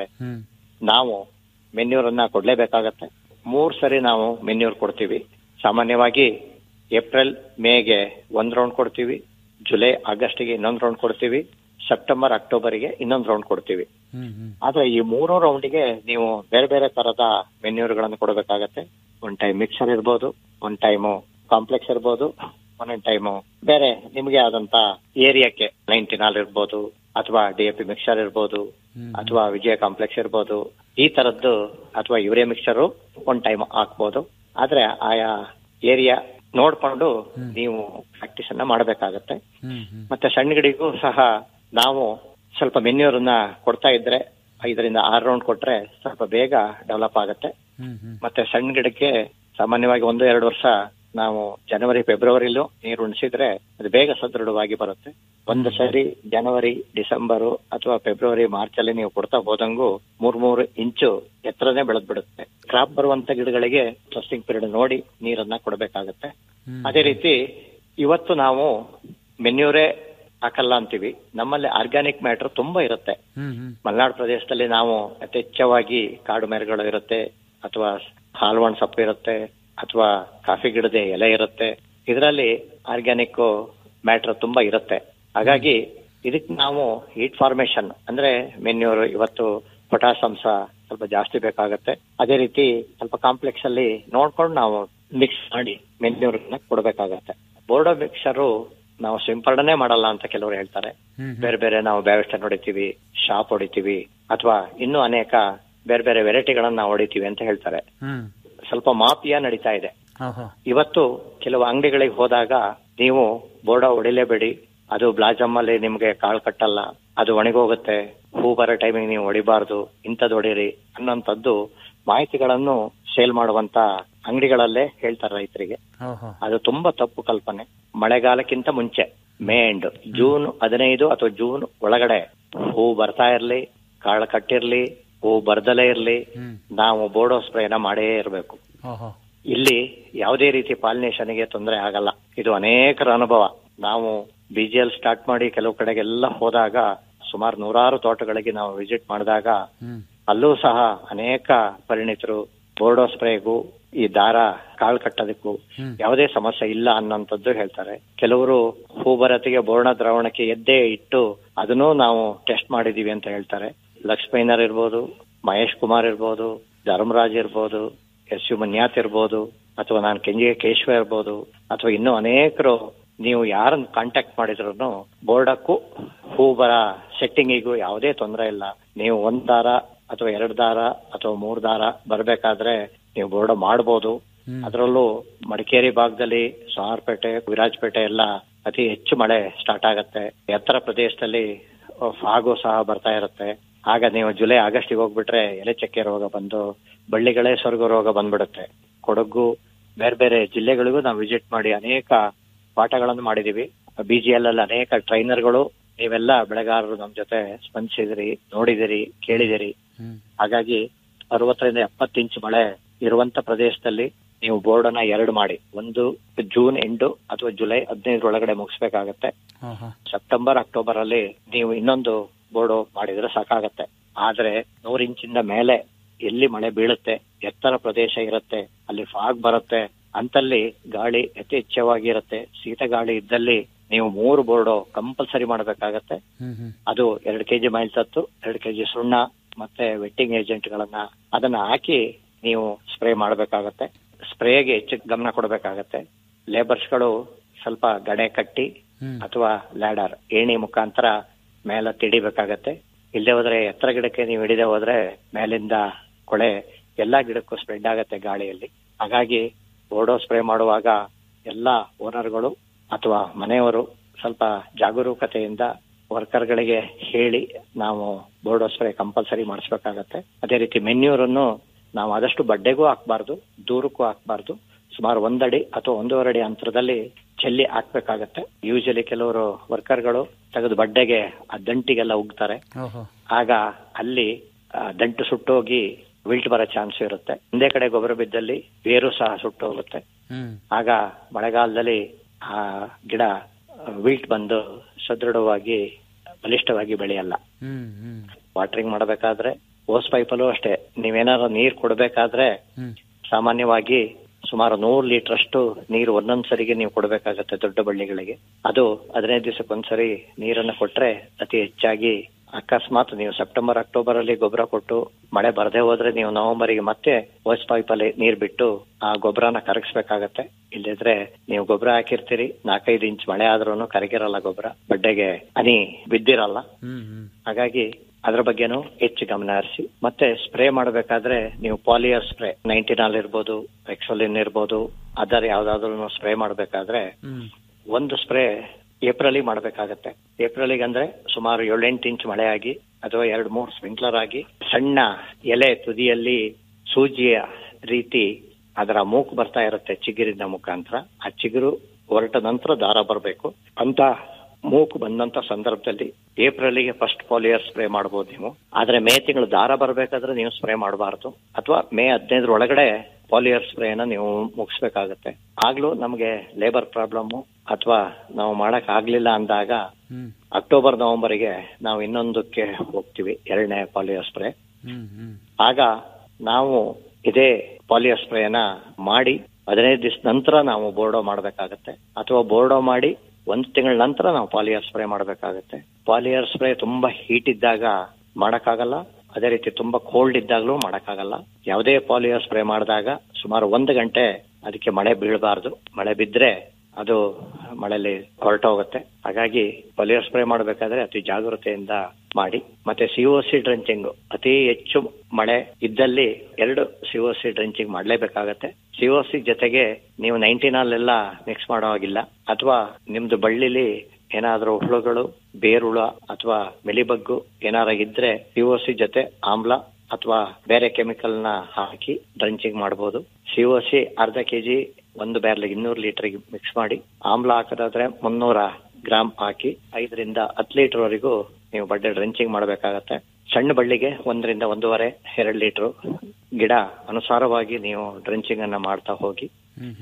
ನಾವು ಮೆನ್ಯೂರನ್ನ ಕೊಡ್ಲೇಬೇಕಾಗತ್ತೆ ಮೂರ್ ಸರಿ ನಾವು ಮೆನ್ಯೂರ್ ಕೊಡ್ತೀವಿ ಸಾಮಾನ್ಯವಾಗಿ ಏಪ್ರಿಲ್ ಮೇಗೆ ಒಂದ್ ರೌಂಡ್ ಕೊಡ್ತೀವಿ ಜುಲೈ ಆಗಸ್ಟ್ಗೆ ಇನ್ನೊಂದ್ ರೌಂಡ್ ಕೊಡ್ತೀವಿ ಸೆಪ್ಟೆಂಬರ್ ಅಕ್ಟೋಬರ್ಗೆ ಇನ್ನೊಂದ್ ರೌಂಡ್ ಕೊಡ್ತೀವಿ ಆದ್ರೆ ಈ ಮೂರು ರೌಂಡ್ಗೆ ನೀವು ಬೇರೆ ಬೇರೆ ತರದ ಮೆನ್ಯೂರ್ಗಳನ್ನು ಕೊಡಬೇಕಾಗತ್ತೆ ಒಂದ್ ಟೈಮ್ ಮಿಕ್ಸರ್ ಇರ್ಬೋದು ಒಂದ್ ಟೈಮು ಕಾಂಪ್ಲೆಕ್ಸ್ ಇರ್ಬೋದು ಒಂದೊಂದ್ ಟೈಮು ಬೇರೆ ನಿಮ್ಗೆ ಆದಂತ ಏರಿಯಾಕ್ಕೆ ನೈನ್ಟಿನಾಲ್ ಇರ್ಬೋದು ಅಥವಾ ಡಿ ಎ ಪಿ ಮಿಕ್ಸರ್ ಇರ್ಬೋದು ಅಥವಾ ವಿಜಯ ಕಾಂಪ್ಲೆಕ್ಸ್ ಇರ್ಬೋದು ಈ ತರದ್ದು ಅಥವಾ ಯೂರಿಯಾ ಮಿಕ್ಸರ್ ಒಂದ್ ಟೈಮ್ ಹಾಕ್ಬೋದು ಆದ್ರೆ ಆಯಾ ಏರಿಯಾ ನೋಡ್ಕೊಂಡು ನೀವು ಪ್ರಾಕ್ಟೀಸ್ ಅನ್ನ ಮಾಡಬೇಕಾಗತ್ತೆ ಮತ್ತೆ ಸಣ್ಣ ಗಿಡಿಗೂ ಸಹ ನಾವು ಸ್ವಲ್ಪ ಮೆನ್ಯೂರನ್ನ ಕೊಡ್ತಾ ಇದ್ರೆ ಐದರಿಂದ ಆರು ರೌಂಡ್ ಕೊಟ್ರೆ ಸ್ವಲ್ಪ ಬೇಗ ಡೆವಲಪ್ ಆಗುತ್ತೆ ಮತ್ತೆ ಸಣ್ಣ ಗಿಡಕ್ಕೆ ಸಾಮಾನ್ಯವಾಗಿ ಒಂದು ಎರಡು ವರ್ಷ ನಾವು ಜನವರಿ ಫೆಬ್ರವರಿಲೂ ನೀರು ಉಣಿಸಿದ್ರೆ ಅದು ಬೇಗ ಸದೃಢವಾಗಿ ಬರುತ್ತೆ ಒಂದು ಸರಿ ಜನವರಿ ಡಿಸೆಂಬರ್ ಅಥವಾ ಫೆಬ್ರವರಿ ಮಾರ್ಚ್ ಅಲ್ಲಿ ನೀವು ಕೊಡ್ತಾ ಹೋದಂಗೂ ಮೂರ್ ಮೂರು ಇಂಚು ಎತ್ತರನೇ ಬೆಳೆದ್ ಬಿಡುತ್ತೆ ಕ್ರಾಪ್ ಬರುವಂತ ಗಿಡಗಳಿಗೆ ಟ್ರಸ್ಟಿಂಗ್ ಪೀರಿಯಡ್ ನೋಡಿ ನೀರನ್ನ ಕೊಡಬೇಕಾಗತ್ತೆ ಅದೇ ರೀತಿ ಇವತ್ತು ನಾವು ಮೆನ್ಯೂರೇ ಹಾಕಲ್ಲ ಅಂತೀವಿ ನಮ್ಮಲ್ಲಿ ಆರ್ಗ್ಯಾನಿಕ್ ಮ್ಯಾಟರ್ ತುಂಬಾ ಇರುತ್ತೆ ಮಲೆನಾಡು ಪ್ರದೇಶದಲ್ಲಿ ನಾವು ಯಥೇಚ್ಛವಾಗಿ ಕಾಡು ಮರಗಳು ಇರುತ್ತೆ ಅಥವಾ ಹಾಲ್ವಣ್ ಸೊಪ್ಪು ಇರುತ್ತೆ ಅಥವಾ ಕಾಫಿ ಗಿಡದ ಎಲೆ ಇರುತ್ತೆ ಇದರಲ್ಲಿ ಆರ್ಗ್ಯಾನಿಕ್ ಮ್ಯಾಟರ್ ತುಂಬಾ ಇರುತ್ತೆ ಹಾಗಾಗಿ ಇದಕ್ಕೆ ನಾವು ಹೀಟ್ ಫಾರ್ಮೇಶನ್ ಅಂದ್ರೆ ಮೆನ್ಯೂರ್ ಇವತ್ತು ಪೊಟಾಸ್ ಅಂಶ ಸ್ವಲ್ಪ ಜಾಸ್ತಿ ಬೇಕಾಗತ್ತೆ ಅದೇ ರೀತಿ ಸ್ವಲ್ಪ ಕಾಂಪ್ಲೆಕ್ಸ್ ಅಲ್ಲಿ ನೋಡ್ಕೊಂಡು ನಾವು ಮಿಕ್ಸ್ ಮಾಡಿ ಮೆನ್ಯೂರ್ ಕೊಡಬೇಕಾಗತ್ತೆ ಬೋರ್ಡೋ ಮಿಕ್ಸರು ನಾವು ಸಿಂಪಡಣೆ ಮಾಡಲ್ಲ ಅಂತ ಕೆಲವರು ಹೇಳ್ತಾರೆ ಬೇರೆ ಬೇರೆ ನಾವು ಬ್ಯಾವೆಸ್ಟನ್ ಹೊಡಿತೀವಿ ಶಾಪ್ ಹೊಡಿತೀವಿ ಅಥವಾ ಇನ್ನೂ ಅನೇಕ ಬೇರೆ ಬೇರೆ ವೆರೈಟಿಗಳನ್ನ ನಾವು ಹೊಡಿತೀವಿ ಅಂತ ಹೇಳ್ತಾರೆ ಸ್ವಲ್ಪ ಮಾಫಿಯಾ ನಡೀತಾ ಇದೆ ಇವತ್ತು ಕೆಲವು ಅಂಗಡಿಗಳಿಗೆ ಹೋದಾಗ ನೀವು ಬೋರ್ಡ ಹೊಡಿಲೇಬೇಡಿ ಅದು ಬ್ಲಾಜಮ್ ಅಲ್ಲಿ ನಿಮ್ಗೆ ಕಾಳು ಕಟ್ಟಲ್ಲ ಅದು ಒಣಗೋಗುತ್ತೆ ಹೂ ಬರೋ ಟೈಮಿಗೆ ನೀವು ಹೊಡಿಬಾರ್ದು ಇಂಥದ್ದು ಹೊಡೀರಿ ಅನ್ನೋಂಥದ್ದು ಮಾಹಿತಿಗಳನ್ನು ಸೇಲ್ ಮಾಡುವಂತ ಅಂಗಡಿಗಳಲ್ಲೇ ಹೇಳ್ತಾರೆ ರೈತರಿಗೆ ಅದು ತುಂಬಾ ತಪ್ಪು ಕಲ್ಪನೆ ಮಳೆಗಾಲಕ್ಕಿಂತ ಮುಂಚೆ ಮೇ ಎಂಡ್ ಜೂನ್ ಹದಿನೈದು ಅಥವಾ ಜೂನ್ ಒಳಗಡೆ ಹೂ ಬರ್ತಾ ಇರ್ಲಿ ಕಾಳು ಕಟ್ಟಿರ್ಲಿ ಹೂ ಬರ್ದಲೇ ಇರ್ಲಿ ನಾವು ಬೋರ್ಡೋ ಸ್ಪ್ರೇನ ಮಾಡೇ ಇರಬೇಕು ಇಲ್ಲಿ ಯಾವುದೇ ರೀತಿ ಪಾಲಿನೇಷನ್ಗೆ ತೊಂದರೆ ಆಗಲ್ಲ ಇದು ಅನೇಕರ ಅನುಭವ ನಾವು ಬಿಜಿಎಲ್ ಸ್ಟಾರ್ಟ್ ಮಾಡಿ ಕೆಲವು ಕಡೆಗೆಲ್ಲ ಹೋದಾಗ ಸುಮಾರು ನೂರಾರು ತೋಟಗಳಿಗೆ ನಾವು ವಿಸಿಟ್ ಮಾಡಿದಾಗ ಅಲ್ಲೂ ಸಹ ಅನೇಕ ಪರಿಣಿತರು ಬೋರ್ಡೋ ಸ್ಪ್ರೇಗೂ ಈ ದಾರ ಕಾಳು ಕಟ್ಟೋದಕ್ಕೂ ಯಾವುದೇ ಸಮಸ್ಯೆ ಇಲ್ಲ ಅನ್ನೋಂಥದ್ದು ಹೇಳ್ತಾರೆ ಕೆಲವರು ಹೂಬರತಿಗೆ ಬೋರ್ಣ ದ್ರಾವಣಕ್ಕೆ ಎದ್ದೇ ಇಟ್ಟು ಅದನ್ನೂ ನಾವು ಟೆಸ್ಟ್ ಮಾಡಿದೀವಿ ಅಂತ ಹೇಳ್ತಾರೆ ಲಕ್ಷ್ಮೀನರ್ ಇರ್ಬೋದು ಮಹೇಶ್ ಕುಮಾರ್ ಇರ್ಬೋದು ಧರ್ಮರಾಜ್ ಇರ್ಬೋದು ಎಸ್ ಯು ಮನ್ಯಾತ್ ಇರ್ಬೋದು ಅಥವಾ ನಾನು ಕೆಂಜಿಗೆ ಕೇಶವ ಇರ್ಬೋದು ಅಥವಾ ಇನ್ನೂ ಅನೇಕರು ನೀವು ಯಾರನ್ನ ಕಾಂಟ್ಯಾಕ್ಟ್ ಮಾಡಿದ್ರು ಬೋರ್ಡಕ್ಕೂ ಹೂ ಬರ ಸೆಟ್ಟಿಂಗಿಗೂ ಯಾವುದೇ ತೊಂದರೆ ಇಲ್ಲ ನೀವು ಒಂದ್ ದಾರ ಅಥವಾ ಎರಡ್ ದಾರ ಅಥವಾ ಮೂರ್ ದಾರ ಬರ್ಬೇಕಾದ್ರೆ ನೀವು ಬೋರ್ಡ ಮಾಡ್ಬೋದು ಅದರಲ್ಲೂ ಮಡಿಕೇರಿ ಭಾಗದಲ್ಲಿ ಸಾರ್ಪೇಟೆ ವಿರಾಜಪೇಟೆ ಎಲ್ಲ ಅತಿ ಹೆಚ್ಚು ಮಳೆ ಸ್ಟಾರ್ಟ್ ಆಗತ್ತೆ ಎತ್ತರ ಪ್ರದೇಶದಲ್ಲಿ ಫಾಗು ಸಹ ಬರ್ತಾ ಇರುತ್ತೆ ಆಗ ನೀವು ಜುಲೈ ಆಗಸ್ಟಿಗೆ ಹೋಗ್ಬಿಟ್ರೆ ಎಲೆ ಚಕ್ಕೆ ರೋಗ ಬಂದು ಬಳ್ಳಿಗಳೇ ಸ್ವರ್ಗ ರೋಗ ಬಂದ್ಬಿಡುತ್ತೆ ಕೊಡಗು ಬೇರೆ ಬೇರೆ ಜಿಲ್ಲೆಗಳಿಗೂ ನಾವು ವಿಸಿಟ್ ಮಾಡಿ ಅನೇಕ ಪಾಠಗಳನ್ನು ಮಾಡಿದೀವಿ ಬಿಜಿಎಲ್ ಅಲ್ಲಿ ಅನೇಕ ಟ್ರೈನರ್ಗಳು ನೀವೆಲ್ಲ ಬೆಳೆಗಾರರು ನಮ್ ಜೊತೆ ಸ್ಪಂದಿಸಿದಿರಿ ನೋಡಿದಿರಿ ಕೇಳಿದಿರಿ ಹಾಗಾಗಿ ಅರವತ್ತರಿಂದ ಎಪ್ಪತ್ತು ಇಂಚ್ ಮಳೆ ಇರುವಂತ ಪ್ರದೇಶದಲ್ಲಿ ನೀವು ಬೋರ್ಡ್ ಅನ್ನ ಎರಡು ಮಾಡಿ ಒಂದು ಜೂನ್ ಎಂಟು ಅಥವಾ ಜುಲೈ ಹದಿನೈದರೊಳಗಡೆ ಮುಗಿಸ್ಬೇಕಾಗತ್ತೆ ಸೆಪ್ಟೆಂಬರ್ ಅಕ್ಟೋಬರ್ ಅಲ್ಲಿ ನೀವು ಇನ್ನೊಂದು ಬೋರ್ಡ್ ಮಾಡಿದ್ರೆ ಸಾಕಾಗತ್ತೆ ಆದ್ರೆ ನೂರ್ ಇಂಚಿಂದ ಮೇಲೆ ಎಲ್ಲಿ ಮಳೆ ಬೀಳುತ್ತೆ ಎತ್ತರ ಪ್ರದೇಶ ಇರುತ್ತೆ ಅಲ್ಲಿ ಫಾಗ್ ಬರುತ್ತೆ ಅಂತಲ್ಲಿ ಗಾಳಿ ಯಥೇಚ್ಛವಾಗಿರುತ್ತೆ ಶೀತ ಗಾಳಿ ಇದ್ದಲ್ಲಿ ನೀವು ಮೂರು ಬೋರ್ಡು ಕಂಪಲ್ಸರಿ ಮಾಡಬೇಕಾಗತ್ತೆ ಅದು ಎರಡು ಕೆಜಿ ಮೈಲ್ ಸತ್ತು ಎರಡು ಕೆಜಿ ಸುಣ್ಣ ಮತ್ತೆ ವೆಟ್ಟಿಂಗ್ ಏಜೆಂಟ್ ಗಳನ್ನ ಅದನ್ನ ಹಾಕಿ ನೀವು ಸ್ಪ್ರೇ ಮಾಡಬೇಕಾಗತ್ತೆ ಸ್ಪ್ರೇಗೆ ಹೆಚ್ಚು ಗಮನ ಕೊಡಬೇಕಾಗತ್ತೆ ಲೇಬರ್ಸ್ಗಳು ಸ್ವಲ್ಪ ಗಡೆ ಕಟ್ಟಿ ಅಥವಾ ಲ್ಯಾಡರ್ ಏಣಿ ಮುಖಾಂತರ ಮೇಲೆ ತಿಡಿಬೇಕಾಗತ್ತೆ ಇಲ್ಲದೆ ಹೋದ್ರೆ ಎತ್ತರ ಗಿಡಕ್ಕೆ ನೀವು ಹಿಡಿದೆ ಹೋದ್ರೆ ಮೇಲಿಂದ ಕೊಳೆ ಎಲ್ಲಾ ಗಿಡಕ್ಕೂ ಸ್ಪ್ರೆಡ್ ಆಗತ್ತೆ ಗಾಳಿಯಲ್ಲಿ ಹಾಗಾಗಿ ಬೋರ್ಡೋ ಸ್ಪ್ರೇ ಮಾಡುವಾಗ ಎಲ್ಲಾ ಓನರ್ಗಳು ಅಥವಾ ಮನೆಯವರು ಸ್ವಲ್ಪ ಜಾಗರೂಕತೆಯಿಂದ ವರ್ಕರ್ಗಳಿಗೆ ಹೇಳಿ ನಾವು ಬೋರ್ಡೋ ಸ್ಪ್ರೇ ಕಂಪಲ್ಸರಿ ಮಾಡಿಸ್ಬೇಕಾಗತ್ತೆ ಅದೇ ರೀತಿ ಮೆನ್ಯೂರನ್ನು ನಾವು ಆದಷ್ಟು ಬಡ್ಡೆಗೂ ಹಾಕ್ಬಾರ್ದು ದೂರಕ್ಕೂ ಹಾಕ್ಬಾರ್ದು ಸುಮಾರು ಒಂದಡಿ ಅಥವಾ ಒಂದೂವರೆ ಅಡಿ ಅಂತರದಲ್ಲಿ ಚೆಲ್ಲಿ ಹಾಕ್ಬೇಕಾಗತ್ತೆ ಯೂಶಲಿ ಕೆಲವರು ವರ್ಕರ್ಗಳು ತೆಗೆದು ಬಡ್ಡೆಗೆ ಆ ದಂಟಿಗೆಲ್ಲ ಉಗ್ತಾರೆ ಆಗ ಅಲ್ಲಿ ಆ, ದಂಟು ಸುಟ್ಟೋಗಿ ವಿಲ್ಟ್ ಬರೋ ಚಾನ್ಸ್ ಇರುತ್ತೆ ಒಂದೇ ಕಡೆ ಗೊಬ್ಬರ ಬಿದ್ದಲ್ಲಿ ಬೇರು ಸಹ ಸುಟ್ಟೋಗುತ್ತೆ ಆಗ ಮಳೆಗಾಲದಲ್ಲಿ ಆ ಗಿಡ ವಿಲ್ಟ್ ಬಂದು ಸದೃಢವಾಗಿ ಬಲಿಷ್ಠವಾಗಿ ಬೆಳೆಯಲ್ಲ ವಾಟರಿಂಗ್ ಮಾಡಬೇಕಾದ್ರೆ ಓಸ್ ಪೈಪಲ್ಲೂ ಅಷ್ಟೇ ನೀವೇನಾದ್ರು ನೀರ್ ಕೊಡ್ಬೇಕಾದ್ರೆ ಸಾಮಾನ್ಯವಾಗಿ ಸುಮಾರು ನೂರು ಲೀಟರ್ ಅಷ್ಟು ನೀರು ಒಂದೊಂದ್ ಸರಿಗೆ ನೀವು ಕೊಡಬೇಕಾಗತ್ತೆ ದೊಡ್ಡ ಬಳ್ಳಿಗಳಿಗೆ ಅದು ಹದಿನೈದು ದಿವಸಕ್ಕೊಂದ್ಸರಿ ನೀರನ್ನು ಕೊಟ್ರೆ ಅತಿ ಹೆಚ್ಚಾಗಿ ಅಕಸ್ಮಾತ್ ನೀವು ಸೆಪ್ಟೆಂಬರ್ ಅಕ್ಟೋಬರ್ ಅಲ್ಲಿ ಗೊಬ್ಬರ ಕೊಟ್ಟು ಮಳೆ ಬರದೇ ಹೋದ್ರೆ ನೀವು ನವೆಂಬರ್ಗೆ ಮತ್ತೆ ಓಸ್ ಪೈಪ್ ಅಲ್ಲಿ ನೀರ್ ಬಿಟ್ಟು ಆ ಗೊಬ್ಬರನ ಕರಗಿಸ್ಬೇಕಾಗತ್ತೆ ಇಲ್ಲದಿದ್ರೆ ನೀವು ಗೊಬ್ಬರ ಹಾಕಿರ್ತೀರಿ ನಾಲ್ಕೈದು ಇಂಚ್ ಮಳೆ ಆದ್ರೂ ಕರಗಿರಲ್ಲ ಗೊಬ್ಬರ ಬಡ್ಡೆಗೆ ಹನಿ ಬಿದ್ದಿರಲ್ಲ ಹಾಗಾಗಿ ಅದ್ರ ಬಗ್ಗೆನೂ ಹೆಚ್ಚು ಗಮನ ಹರಿಸಿ ಮತ್ತೆ ಸ್ಪ್ರೇ ಮಾಡಬೇಕಾದ್ರೆ ನೀವು ಪಾಲಿಯರ್ ಸ್ಪ್ರೇ ನೈಂಟಿನಾಲ್ ಇರ್ಬೋದು ಎಕ್ಸೋಲಿನ್ ಇರ್ಬೋದು ಅದರ್ ಯಾವ್ದಾದ್ರು ಸ್ಪ್ರೇ ಮಾಡಬೇಕಾದ್ರೆ ಒಂದು ಸ್ಪ್ರೇ ಏಪ್ರಿಲ್ ಮಾಡಬೇಕಾಗತ್ತೆ ಏಪ್ರಿಲ್ಗೆ ಅಂದ್ರೆ ಸುಮಾರು ಏಳೆಂಟು ಇಂಚ್ ಮಳೆ ಆಗಿ ಅಥವಾ ಎರಡು ಮೂರು ಸ್ಪ್ರಿಂಕ್ಲರ್ ಆಗಿ ಸಣ್ಣ ಎಲೆ ತುದಿಯಲ್ಲಿ ಸೂಜಿಯ ರೀತಿ ಅದರ ಮೂಗು ಬರ್ತಾ ಇರುತ್ತೆ ಚಿಗುರಿನ ಮುಖಾಂತರ ಆ ಚಿಗುರು ಹೊರಟ ನಂತರ ದಾರ ಬರಬೇಕು ಅಂತ ಮೂಗು ಬಂದಂತ ಸಂದರ್ಭದಲ್ಲಿ ಏಪ್ರಿಲ್ಗೆ ಫಸ್ಟ್ ಪಾಲಿಯರ್ ಸ್ಪ್ರೇ ಮಾಡಬಹುದು ನೀವು ಆದ್ರೆ ಮೇ ತಿಂಗಳು ದಾರ ಬರಬೇಕಾದ್ರೆ ನೀವು ಸ್ಪ್ರೇ ಮಾಡಬಾರದು ಅಥವಾ ಮೇ ಹದಿನೈದರ ಒಳಗಡೆ ಪಾಲಿಯರ್ ಸ್ಪ್ರೇನ ನೀವು ಮುಗಿಸ್ಬೇಕಾಗತ್ತೆ ಆಗ್ಲೂ ನಮಗೆ ಲೇಬರ್ ಪ್ರಾಬ್ಲಮ್ ಅಥವಾ ನಾವು ಮಾಡಕ್ ಆಗ್ಲಿಲ್ಲ ಅಂದಾಗ ಅಕ್ಟೋಬರ್ ನವೆಂಬರ್ಗೆ ನಾವು ಇನ್ನೊಂದಕ್ಕೆ ಹೋಗ್ತೀವಿ ಎರಡನೇ ಪಾಲಿಯರ್ ಸ್ಪ್ರೇ ಆಗ ನಾವು ಇದೇ ಪಾಲಿಯರ್ ಸ್ಪ್ರೇನ ಮಾಡಿ ಹದಿನೈದು ದಿವಸ ನಂತರ ನಾವು ಬೋರ್ಡೋ ಮಾಡಬೇಕಾಗತ್ತೆ ಅಥವಾ ಬೋರ್ಡೋ ಮಾಡಿ ಒಂದು ತಿಂಗಳ ನಂತರ ನಾವು ಪಾಲಿಯರ್ ಸ್ಪ್ರೇ ಮಾಡಬೇಕಾಗತ್ತೆ ಪಾಲಿಯರ್ ಸ್ಪ್ರೇ ತುಂಬಾ ಹೀಟ್ ಇದ್ದಾಗ ಮಾಡಕ್ಕಾಗಲ್ಲ ಅದೇ ರೀತಿ ತುಂಬಾ ಕೋಲ್ಡ್ ಇದ್ದಾಗಲೂ ಮಾಡಕ್ಕಾಗಲ್ಲ ಯಾವುದೇ ಪಾಲಿಯರ್ ಸ್ಪ್ರೇ ಮಾಡಿದಾಗ ಸುಮಾರು ಒಂದು ಗಂಟೆ ಅದಕ್ಕೆ ಮಳೆ ಬೀಳಬಾರ್ದು ಮಳೆ ಬಿದ್ರೆ ಅದು ಮಳೆಯಲ್ಲಿ ಹೊರಟೋಗುತ್ತೆ ಹಾಗಾಗಿ ಪಾಲಿಯರ್ ಸ್ಪ್ರೇ ಮಾಡಬೇಕಾದ್ರೆ ಅತಿ ಜಾಗೃತೆಯಿಂದ ಮಾಡಿ ಮತ್ತೆ ಸಿಒಸಿ ಡ್ರೆಂಚಿಂಗ್ ಅತಿ ಹೆಚ್ಚು ಮಳೆ ಇದ್ದಲ್ಲಿ ಎರಡು ಸಿಒಸಿ ಡ್ರೆಂಚಿಂಗ್ ಮಾಡಲೇಬೇಕಾಗತ್ತೆ ಸಿಒಸಿ ಜೊತೆಗೆ ನೀವು ನೈಂಟಿನಲ್ಲೆಲ್ಲ ಮಿಕ್ಸ್ ಮಾಡೋ ಹಾಗಿಲ್ಲ ಅಥವಾ ನಿಮ್ದು ಬಳ್ಳಿಲಿ ಏನಾದ್ರೂ ಹುಳುಗಳು ಬೇರುಳ ಅಥವಾ ಮೆಲಿಬಗ್ಗು ಏನಾರ ಇದ್ರೆ ಸಿಒಸಿ ಜೊತೆ ಆಮ್ಲ ಅಥವಾ ಬೇರೆ ಕೆಮಿಕಲ್ ನ ಹಾಕಿ ಡ್ರೆಂಚಿಂಗ್ ಮಾಡಬಹುದು ಸಿಒಸಿ ಅರ್ಧ ಕೆಜಿ ಒಂದು ಬ್ಯಾರ್ಲಿಗೆ ಇನ್ನೂರು ಲೀಟರ್ ಮಿಕ್ಸ್ ಮಾಡಿ ಆಮ್ಲ ಹಾಕೋದಾದ್ರೆ ಮುನ್ನೂರ ಗ್ರಾಮ್ ಹಾಕಿ ಐದರಿಂದ ಹತ್ತು ಲೀಟರ್ ವರೆಗೂ ನೀವು ಬಡ್ಡೆ ಡ್ರೆಂಚಿಂಗ್ ಮಾಡಬೇಕಾಗತ್ತೆ ಸಣ್ಣ ಬಳ್ಳಿಗೆ ಒಂದರಿಂದ ಒಂದೂವರೆ ಎರಡು ಲೀಟರ್ ಗಿಡ ಅನುಸಾರವಾಗಿ ನೀವು ಡ್ರೆಂಚಿಂಗ್ ಅನ್ನ ಮಾಡ್ತಾ ಹೋಗಿ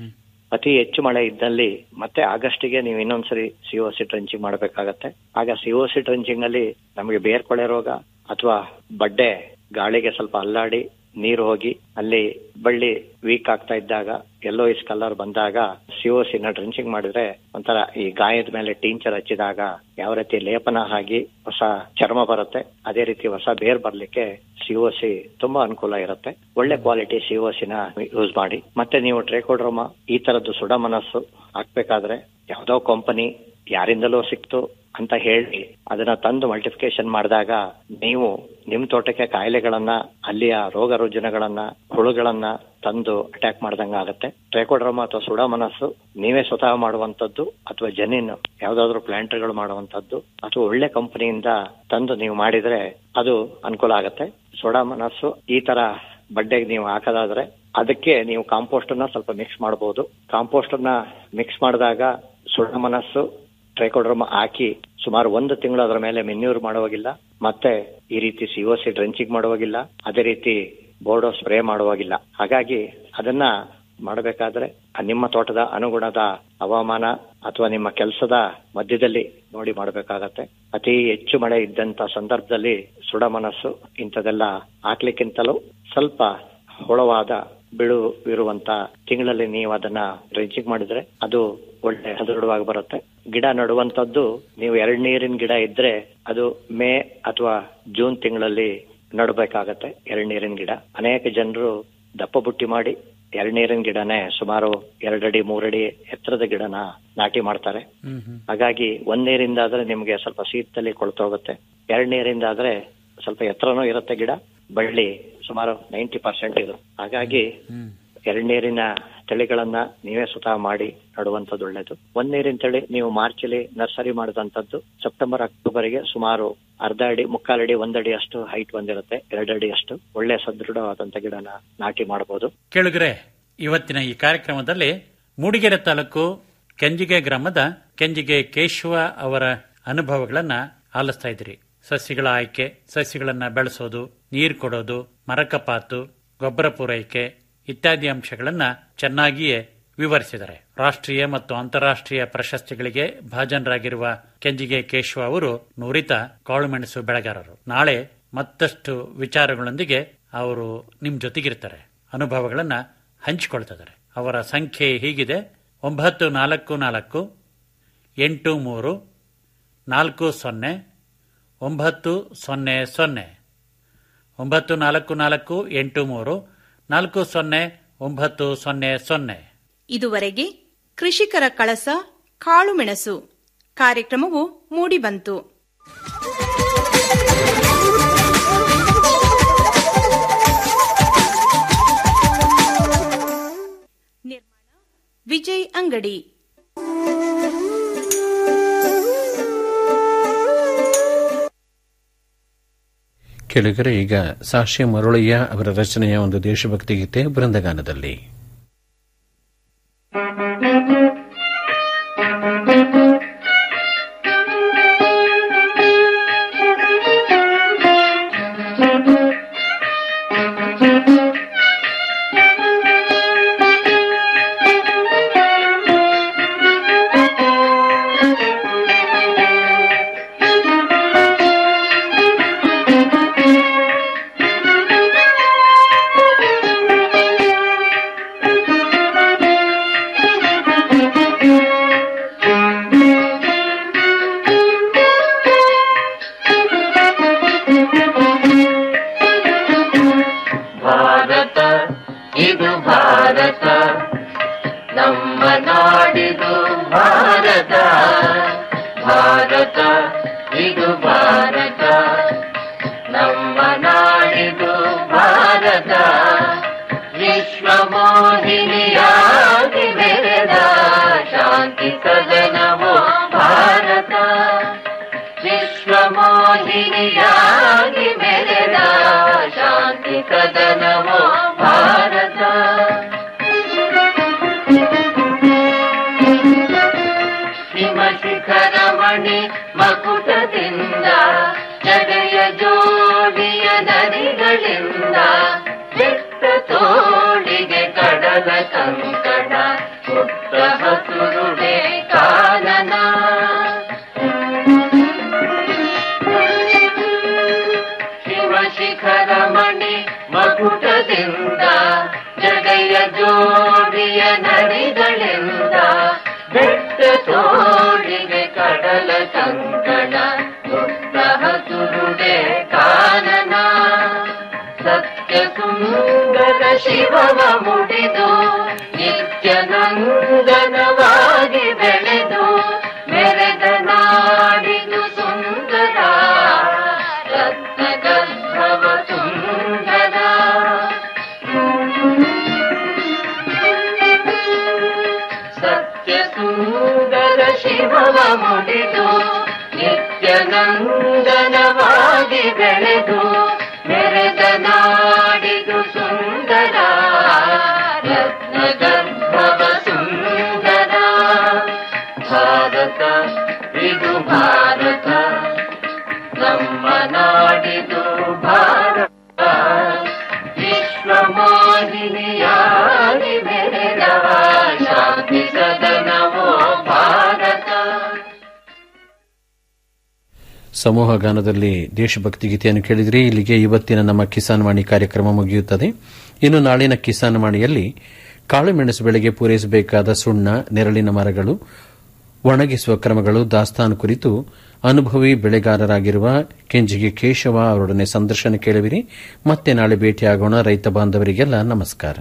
ಅತಿ ಹೆಚ್ಚು ಮಳೆ ಇದ್ದಲ್ಲಿ ಮತ್ತೆ ಆಗಸ್ಟಿಗೆ ನೀವು ಇನ್ನೊಂದ್ಸರಿ ಸಿಒಸಿ ಡ್ರೆಂಚಿಂಗ್ ಮಾಡಬೇಕಾಗತ್ತೆ ಆಗ ಸಿಒಸಿ ಡ್ರೆಂಚಿಂಗ್ ಅಲ್ಲಿ ನಮಗೆ ಬೇರ್ಕೊಳೆ ರೋಗ ಅಥವಾ ಬಡ್ಡೆ ಗಾಳಿಗೆ ಸ್ವಲ್ಪ ಅಲ್ಲಾಡಿ ನೀರು ಹೋಗಿ ಅಲ್ಲಿ ಬಳ್ಳಿ ವೀಕ್ ಆಗ್ತಾ ಇದ್ದಾಗ ಎಲ್ಲೋ ಇಸ್ ಕಲರ್ ಬಂದಾಗ ಸಿಒಸಿನ ಡ್ರೆಂಚಿಂಗ್ ಮಾಡಿದ್ರೆ ಒಂಥರ ಈ ಗಾಯದ ಮೇಲೆ ಟೀಂಚರ್ ಹಚ್ಚಿದಾಗ ಯಾವ ರೀತಿ ಲೇಪನ ಆಗಿ ಹೊಸ ಚರ್ಮ ಬರುತ್ತೆ ಅದೇ ರೀತಿ ಹೊಸ ಬೇರ್ ಬರ್ಲಿಕ್ಕೆ ಸಿಒಸಿ ತುಂಬಾ ಅನುಕೂಲ ಇರುತ್ತೆ ಒಳ್ಳೆ ಕ್ವಾಲಿಟಿ ಸಿಒಸಿನ ಯೂಸ್ ಮಾಡಿ ಮತ್ತೆ ನೀವು ಟ್ರೇಕೋಡ್ರೋಮಾ ಈ ತರದ್ದು ಸುಡ ಮನಸ್ಸು ಹಾಕ್ಬೇಕಾದ್ರೆ ಯಾವ್ದೋ ಕಂಪನಿ ಯಾರಿಂದಲೋ ಸಿಕ್ತು ಅಂತ ಹೇಳಿ ಅದನ್ನ ತಂದು ಮಲ್ಟಿಫಿಕೇಶನ್ ಮಾಡಿದಾಗ ನೀವು ನಿಮ್ ತೋಟಕ್ಕೆ ಕಾಯಿಲೆಗಳನ್ನ ಅಲ್ಲಿಯ ರೋಗ ರುಜಿನಗಳನ್ನ ಹುಳುಗಳನ್ನ ತಂದು ಅಟ್ಯಾಕ್ ಮಾಡ್ದಂಗ ಆಗುತ್ತೆ ಟ್ರೈಕೋಡ್ರೋಮಾ ಅಥವಾ ಸುಡ ಮನಸ್ಸು ನೀವೇ ಸ್ವತಃ ಮಾಡುವಂತದ್ದು ಅಥವಾ ಜನಿನ್ ಯಾವ್ದಾದ್ರು ಪ್ಲಾಂಟರ್ಗಳು ಮಾಡುವಂತದ್ದು ಅಥವಾ ಒಳ್ಳೆ ಕಂಪನಿಯಿಂದ ತಂದು ನೀವು ಮಾಡಿದ್ರೆ ಅದು ಅನುಕೂಲ ಆಗುತ್ತೆ ಸುಡ ಮನಸ್ಸು ಈ ತರ ಬಡ್ಡೆಗೆ ನೀವು ಹಾಕೋದಾದ್ರೆ ಅದಕ್ಕೆ ನೀವು ಕಾಂಪೋಸ್ಟ್ ಅನ್ನ ಸ್ವಲ್ಪ ಮಿಕ್ಸ್ ಮಾಡಬಹುದು ಕಾಂಪೋಸ್ಟ್ ಅನ್ನ ಮಿಕ್ಸ್ ಮಾಡಿದಾಗ ಸುಡ ಮನಸ್ಸು ಟ್ರೈಕೋಡ್ರಮ ಹಾಕಿ ಸುಮಾರು ಒಂದು ತಿಂಗಳು ಅದರ ಮೇಲೆ ಮೆನ್ಯೂರ್ ಮಾಡುವಾಗಿಲ್ಲ ಮತ್ತೆ ಈ ರೀತಿ ಸಿಒಸಿ ಡ್ರೆಂಚಿಂಗ್ ಮಾಡುವಾಗಿಲ್ಲ ಅದೇ ರೀತಿ ಬೋರ್ಡೋ ಸ್ಪ್ರೇ ಮಾಡುವಾಗಿಲ್ಲ ಹಾಗಾಗಿ ಅದನ್ನ ಮಾಡಬೇಕಾದ್ರೆ ನಿಮ್ಮ ತೋಟದ ಅನುಗುಣದ ಹವಾಮಾನ ಅಥವಾ ನಿಮ್ಮ ಕೆಲಸದ ಮಧ್ಯದಲ್ಲಿ ನೋಡಿ ಮಾಡಬೇಕಾಗತ್ತೆ ಅತಿ ಹೆಚ್ಚು ಮಳೆ ಇದ್ದಂತ ಸಂದರ್ಭದಲ್ಲಿ ಸುಡ ಮನಸ್ಸು ಇಂಥದೆಲ್ಲ ಹಾಕ್ಲಿಕ್ಕಿಂತಲೂ ಸ್ವಲ್ಪ ಹೊಳವಾದ ಬಿಡುವಿರುವಂತ ತಿಂಗಳಲ್ಲಿ ನೀವು ಅದನ್ನ ಡ್ರೆಂಚಿಂಗ್ ಮಾಡಿದ್ರೆ ಅದು ಒಳ್ಳೆ ಹದೃಢವಾಗಿ ಬರುತ್ತೆ ಗಿಡ ನಡುವಂತದ್ದು ನೀವು ಎರಡ್ ನೀರಿನ ಗಿಡ ಇದ್ರೆ ಅದು ಮೇ ಅಥವಾ ಜೂನ್ ತಿಂಗಳಲ್ಲಿ ನಡಬೇಕಾಗತ್ತೆ ಎರಡ್ ನೀರಿನ ಗಿಡ ಅನೇಕ ಜನರು ದಪ್ಪ ಬುಟ್ಟಿ ಮಾಡಿ ಎರಡ್ ನೀರಿನ ಗಿಡನೇ ಸುಮಾರು ಎರಡಡಿ ಮೂರಡಿ ಎತ್ತರದ ಗಿಡನ ನಾಟಿ ಮಾಡ್ತಾರೆ ಹಾಗಾಗಿ ಒಂದ್ ನೀರಿಂದ ಆದ್ರೆ ನಿಮ್ಗೆ ಸ್ವಲ್ಪ ಶೀತದಲ್ಲಿ ಕೊಳ್ತೋಗುತ್ತೆ ಎರಡ್ ನೀರಿಂದ ಆದ್ರೆ ಸ್ವಲ್ಪ ಎತ್ತರನೂ ಇರುತ್ತೆ ಗಿಡ ಬಳ್ಳಿ ಸುಮಾರು ನೈಂಟಿ ಪರ್ಸೆಂಟ್ ಇದು ಹಾಗಾಗಿ ಎರಡ್ ನೀರಿನ ತಳಿಗಳನ್ನ ನೀವೇ ಸ್ವತಃ ಮಾಡಿ ನಡುವಂತದ್ದು ಒಳ್ಳೇದು ಒಂದ್ ನೀರಿನ ತಳಿ ನೀವು ಮಾರ್ಚ್ ಅಲ್ಲಿ ನರ್ಸರಿ ಮಾಡಿದಂತದ್ದು ಸೆಪ್ಟೆಂಬರ್ ಅಕ್ಟೋಬರ್ಗೆ ಸುಮಾರು ಅರ್ಧ ಅಡಿ ಮುಕ್ಕಾಲಡಿ ಒಂದಡಿ ಅಷ್ಟು ಹೈಟ್ ಬಂದಿರುತ್ತೆ ಎರಡಡಿ ಅಷ್ಟು ಒಳ್ಳೆ ಸದೃಢವಾದಂತ ಗಿಡನ ನಾಟಿ ಮಾಡಬಹುದು ಕೇಳುಗರೆ ಇವತ್ತಿನ ಈ ಕಾರ್ಯಕ್ರಮದಲ್ಲಿ ಮೂಡಿಗೆರೆ ತಾಲೂಕು ಕೆಂಜಿಗೆ ಗ್ರಾಮದ ಕೆಂಜಿಗೆ ಕೇಶವ ಅವರ ಅನುಭವಗಳನ್ನ ಆಲಿಸ್ತಾ ಇದ್ರಿ ಸಸ್ಯಗಳ ಆಯ್ಕೆ ಸಸ್ಯಗಳನ್ನ ಬೆಳೆಸೋದು ನೀರು ಕೊಡೋದು ಮರಕಪಾತು ಗೊಬ್ಬರ ಪೂರೈಕೆ ಇತ್ಯಾದಿ ಅಂಶಗಳನ್ನ ಚೆನ್ನಾಗಿಯೇ ವಿವರಿಸಿದ್ದಾರೆ ರಾಷ್ಟ್ರೀಯ ಮತ್ತು ಅಂತಾರಾಷ್ಟ್ರೀಯ ಪ್ರಶಸ್ತಿಗಳಿಗೆ ಭಾಜನರಾಗಿರುವ ಕೆಂಜಿಗೆ ಕೇಶವ ಅವರು ನುರಿತ ಕಾಳುಮೆಣಸು ಬೆಳೆಗಾರರು ನಾಳೆ ಮತ್ತಷ್ಟು ವಿಚಾರಗಳೊಂದಿಗೆ ಅವರು ನಿಮ್ ಜೊತೆಗಿರ್ತಾರೆ ಅನುಭವಗಳನ್ನ ಹಂಚಿಕೊಳ್ತಿದ್ದಾರೆ ಅವರ ಸಂಖ್ಯೆ ಹೀಗಿದೆ ಒಂಬತ್ತು ನಾಲ್ಕು ನಾಲ್ಕು ಎಂಟು ಮೂರು ನಾಲ್ಕು ಸೊನ್ನೆ ಒಂಬತ್ತು ಸೊನ್ನೆ ಸೊನ್ನೆ ಒಂಬತ್ತು ನಾಲ್ಕು ನಾಲ್ಕು ಎಂಟು ಮೂರು ನಾಲ್ಕು ಸೊನ್ನೆ ಒಂಬತ್ತು ಸೊನ್ನೆ ಸೊನ್ನೆ ಇದುವರೆಗೆ ಕೃಷಿಕರ ಕಳಸ ಕಾಳುಮೆಣಸು ಕಾರ್ಯಕ್ರಮವು ಮೂಡಿಬಂತು ನಿರ್ಮಾಣ ವಿಜಯ್ ಅಂಗಡಿ ಕೆಳಗರೆ ಈಗ ಸಾಕ್ಷ್ಯ ಮರುಳಯ್ಯ ಅವರ ರಚನೆಯ ಒಂದು ದೇಶಭಕ್ತಿ ಗೀತೆ ಬೃಂದಗಾನದಲ್ಲಿ ಭಾರತ ಇದು ಭಾರತ ನಮ್ಮ ನಾಡಿದು ಭಾರತ ಭಾರತ ಇದು ಭಾರತ ನಮ್ಮ ನಾಡಿದು ಭಾರತ ವಿಶ್ವ ಮೋಹಿನಿಯಾಗಿ ಬೆಳೆದ ಶಾಂತಿ ಸದನವೋ ಭಾರತ ವಿಶ್ವ ಮೋಹಿನಿಯಾಗಿ ಬೆಳೆದ ಶಾಂತಿ ಸದನವೋ ಭಾರತ ಹಿಮ ಶಿಖರ ಮಣಿ ಮಕುಟದಿಂದ ಜಡೆಯ ಜೋಡಿಯ ನದಿಗಳಿಂದ ಬೆಟ್ಟ ತೋಳಿಗೆ ಕಡಲ ಕಂಕಣ ಪುಟ್ಟ ಹಸುರುಡೆ ಕಾನನ ಶಿವ ಶಿಖರ ಮಣಿ ಮಕುಟದಿಂದ ಜಡೆಯ ಜೋಡಿಯ ನದಿಗಳಿಂದ ಬೆಟ್ಟ ತೋಳಿಗೆ ಕಡಲ ಕಂಕಣ ಪುಟ್ಟ ಹಸುರುಡೆ ಕಾನನ ಸತ್ಯ ಸುಂದರ ಶಿವವ ಮುಡಿದು ನಿತ್ಯ ನಂದನವಾಗಿ ಬೆಳೆದು ಮೆರೆದ ನಾಡಿದು ಸುಂದರ ರತ್ನ ಗರ್ಭವ ಸುಂದರ ಸತ್ಯ ಸುಂದರ ಶಿವವ ಮುಡಿದು ನಿತ್ಯ ನಂದನವಾಗಿ ಬೆಳೆದು ಮೆರೆದ ನಾಡಿದು ಸುಂದರ ರತ್ನ ಗರ್ಭವ ಸುಂದರ ಭಾರತ ಇದು ಭಾರತ ನಮ್ಮ ನಾಡಿದು ಭಾರತ ವಿಶ್ವ ಮೋಹಿನಿಯಾಗಿ ಬೆಳೆದ ಶಾಂತಿ ಸದನವೋ ಭಾರತ ಸಮೂಹ ಗಾನದಲ್ಲಿ ದೇಶಭಕ್ತಿ ಗೀತೆಯನ್ನು ಕೇಳಿದ್ರಿ ಇಲ್ಲಿಗೆ ಇವತ್ತಿನ ನಮ್ಮ ಕಿಸಾನ್ ವಾಣಿ ಕಾರ್ಯಕ್ರಮ ಮುಗಿಯುತ್ತದೆ ಇನ್ನು ನಾಳಿನ ಕಿಸಾನ್ ವಾಣಿಯಲ್ಲಿ ಕಾಳುಮೆಣಸು ಬೆಳೆಗೆ ಪೂರೈಸಬೇಕಾದ ಸುಣ್ಣ ನೆರಳಿನ ಮರಗಳು ಒಣಗಿಸುವ ಕ್ರಮಗಳು ದಾಸ್ತಾನು ಕುರಿತು ಅನುಭವಿ ಬೆಳೆಗಾರರಾಗಿರುವ ಕೆಂಜಿಗೆ ಕೇಶವ ಅವರೊಡನೆ ಸಂದರ್ಶನ ಕೇಳುವಿರಿ ಮತ್ತೆ ನಾಳೆ ಭೇಟಿಯಾಗೋಣ ರೈತ ಬಾಂಧವರಿಗೆಲ್ಲ ನಮಸ್ಕಾರ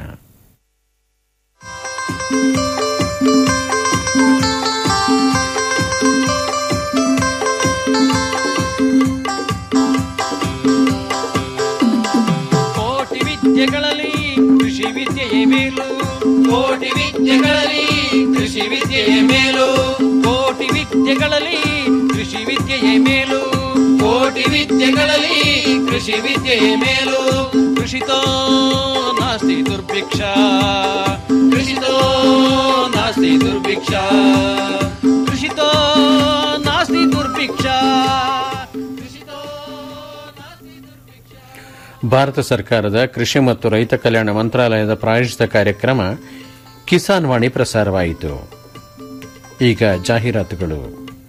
ಕೋಟಿ ವಿದ್ಯೆಗಳಲ್ಲಿ ಕೃಷಿ ವಿದ್ಯೆಯೇ ಮೇಲು ಕೋಟಿ ವಿದ್ಯೆಗಳಲ್ಲಿ ಕೃಷಿ ವಿದ್ಯೆಯೇ ಮೇಲು ಕೋಟಿ ವಿದ್ಯೆಗಳಲ್ಲಿ ಕೃಷಿ ವಿದ್ಯೆಯೇ ಮೇಲು ಕೋಟಿ ವಿದ್ಯೆಗಳಲ್ಲಿ ಕೃಷಿ ವಿದ್ಯೆಯೇ ಮೇಲು ಕೃಷಿತೋ ನಾಸ್ತಿ ದುರ್ಭಿಕ್ಷ ಕೃಷಿತೋ ನಾಸ್ತಿ ದುರ್ಭಿಕ್ಷ ಕೃಷಿತೋ ನಾಸ್ತಿ ದುರ್ಭಿಕ್ಷ ಕೃಷಿತೋ ನಾಸ್ತಿ ದುರ್ಭಿಕ್ಷ ಭಾರತ ಸರ್ಕಾರದ ಕೃಷಿ ಮತ್ತು ರೈತ ಕಲ್ಯಾಣ ಮಂತ್ರಾಲಯದ ಪ್ರಾಯೋಜಿತ ಕಾರ್ಯಕ್ರಮ ಕಿಸಾನ್ ವಾಣಿ ಪ್ರಸಾರವಾಯಿತು ಈಗ ಜಾಹೀರಾತುಗಳು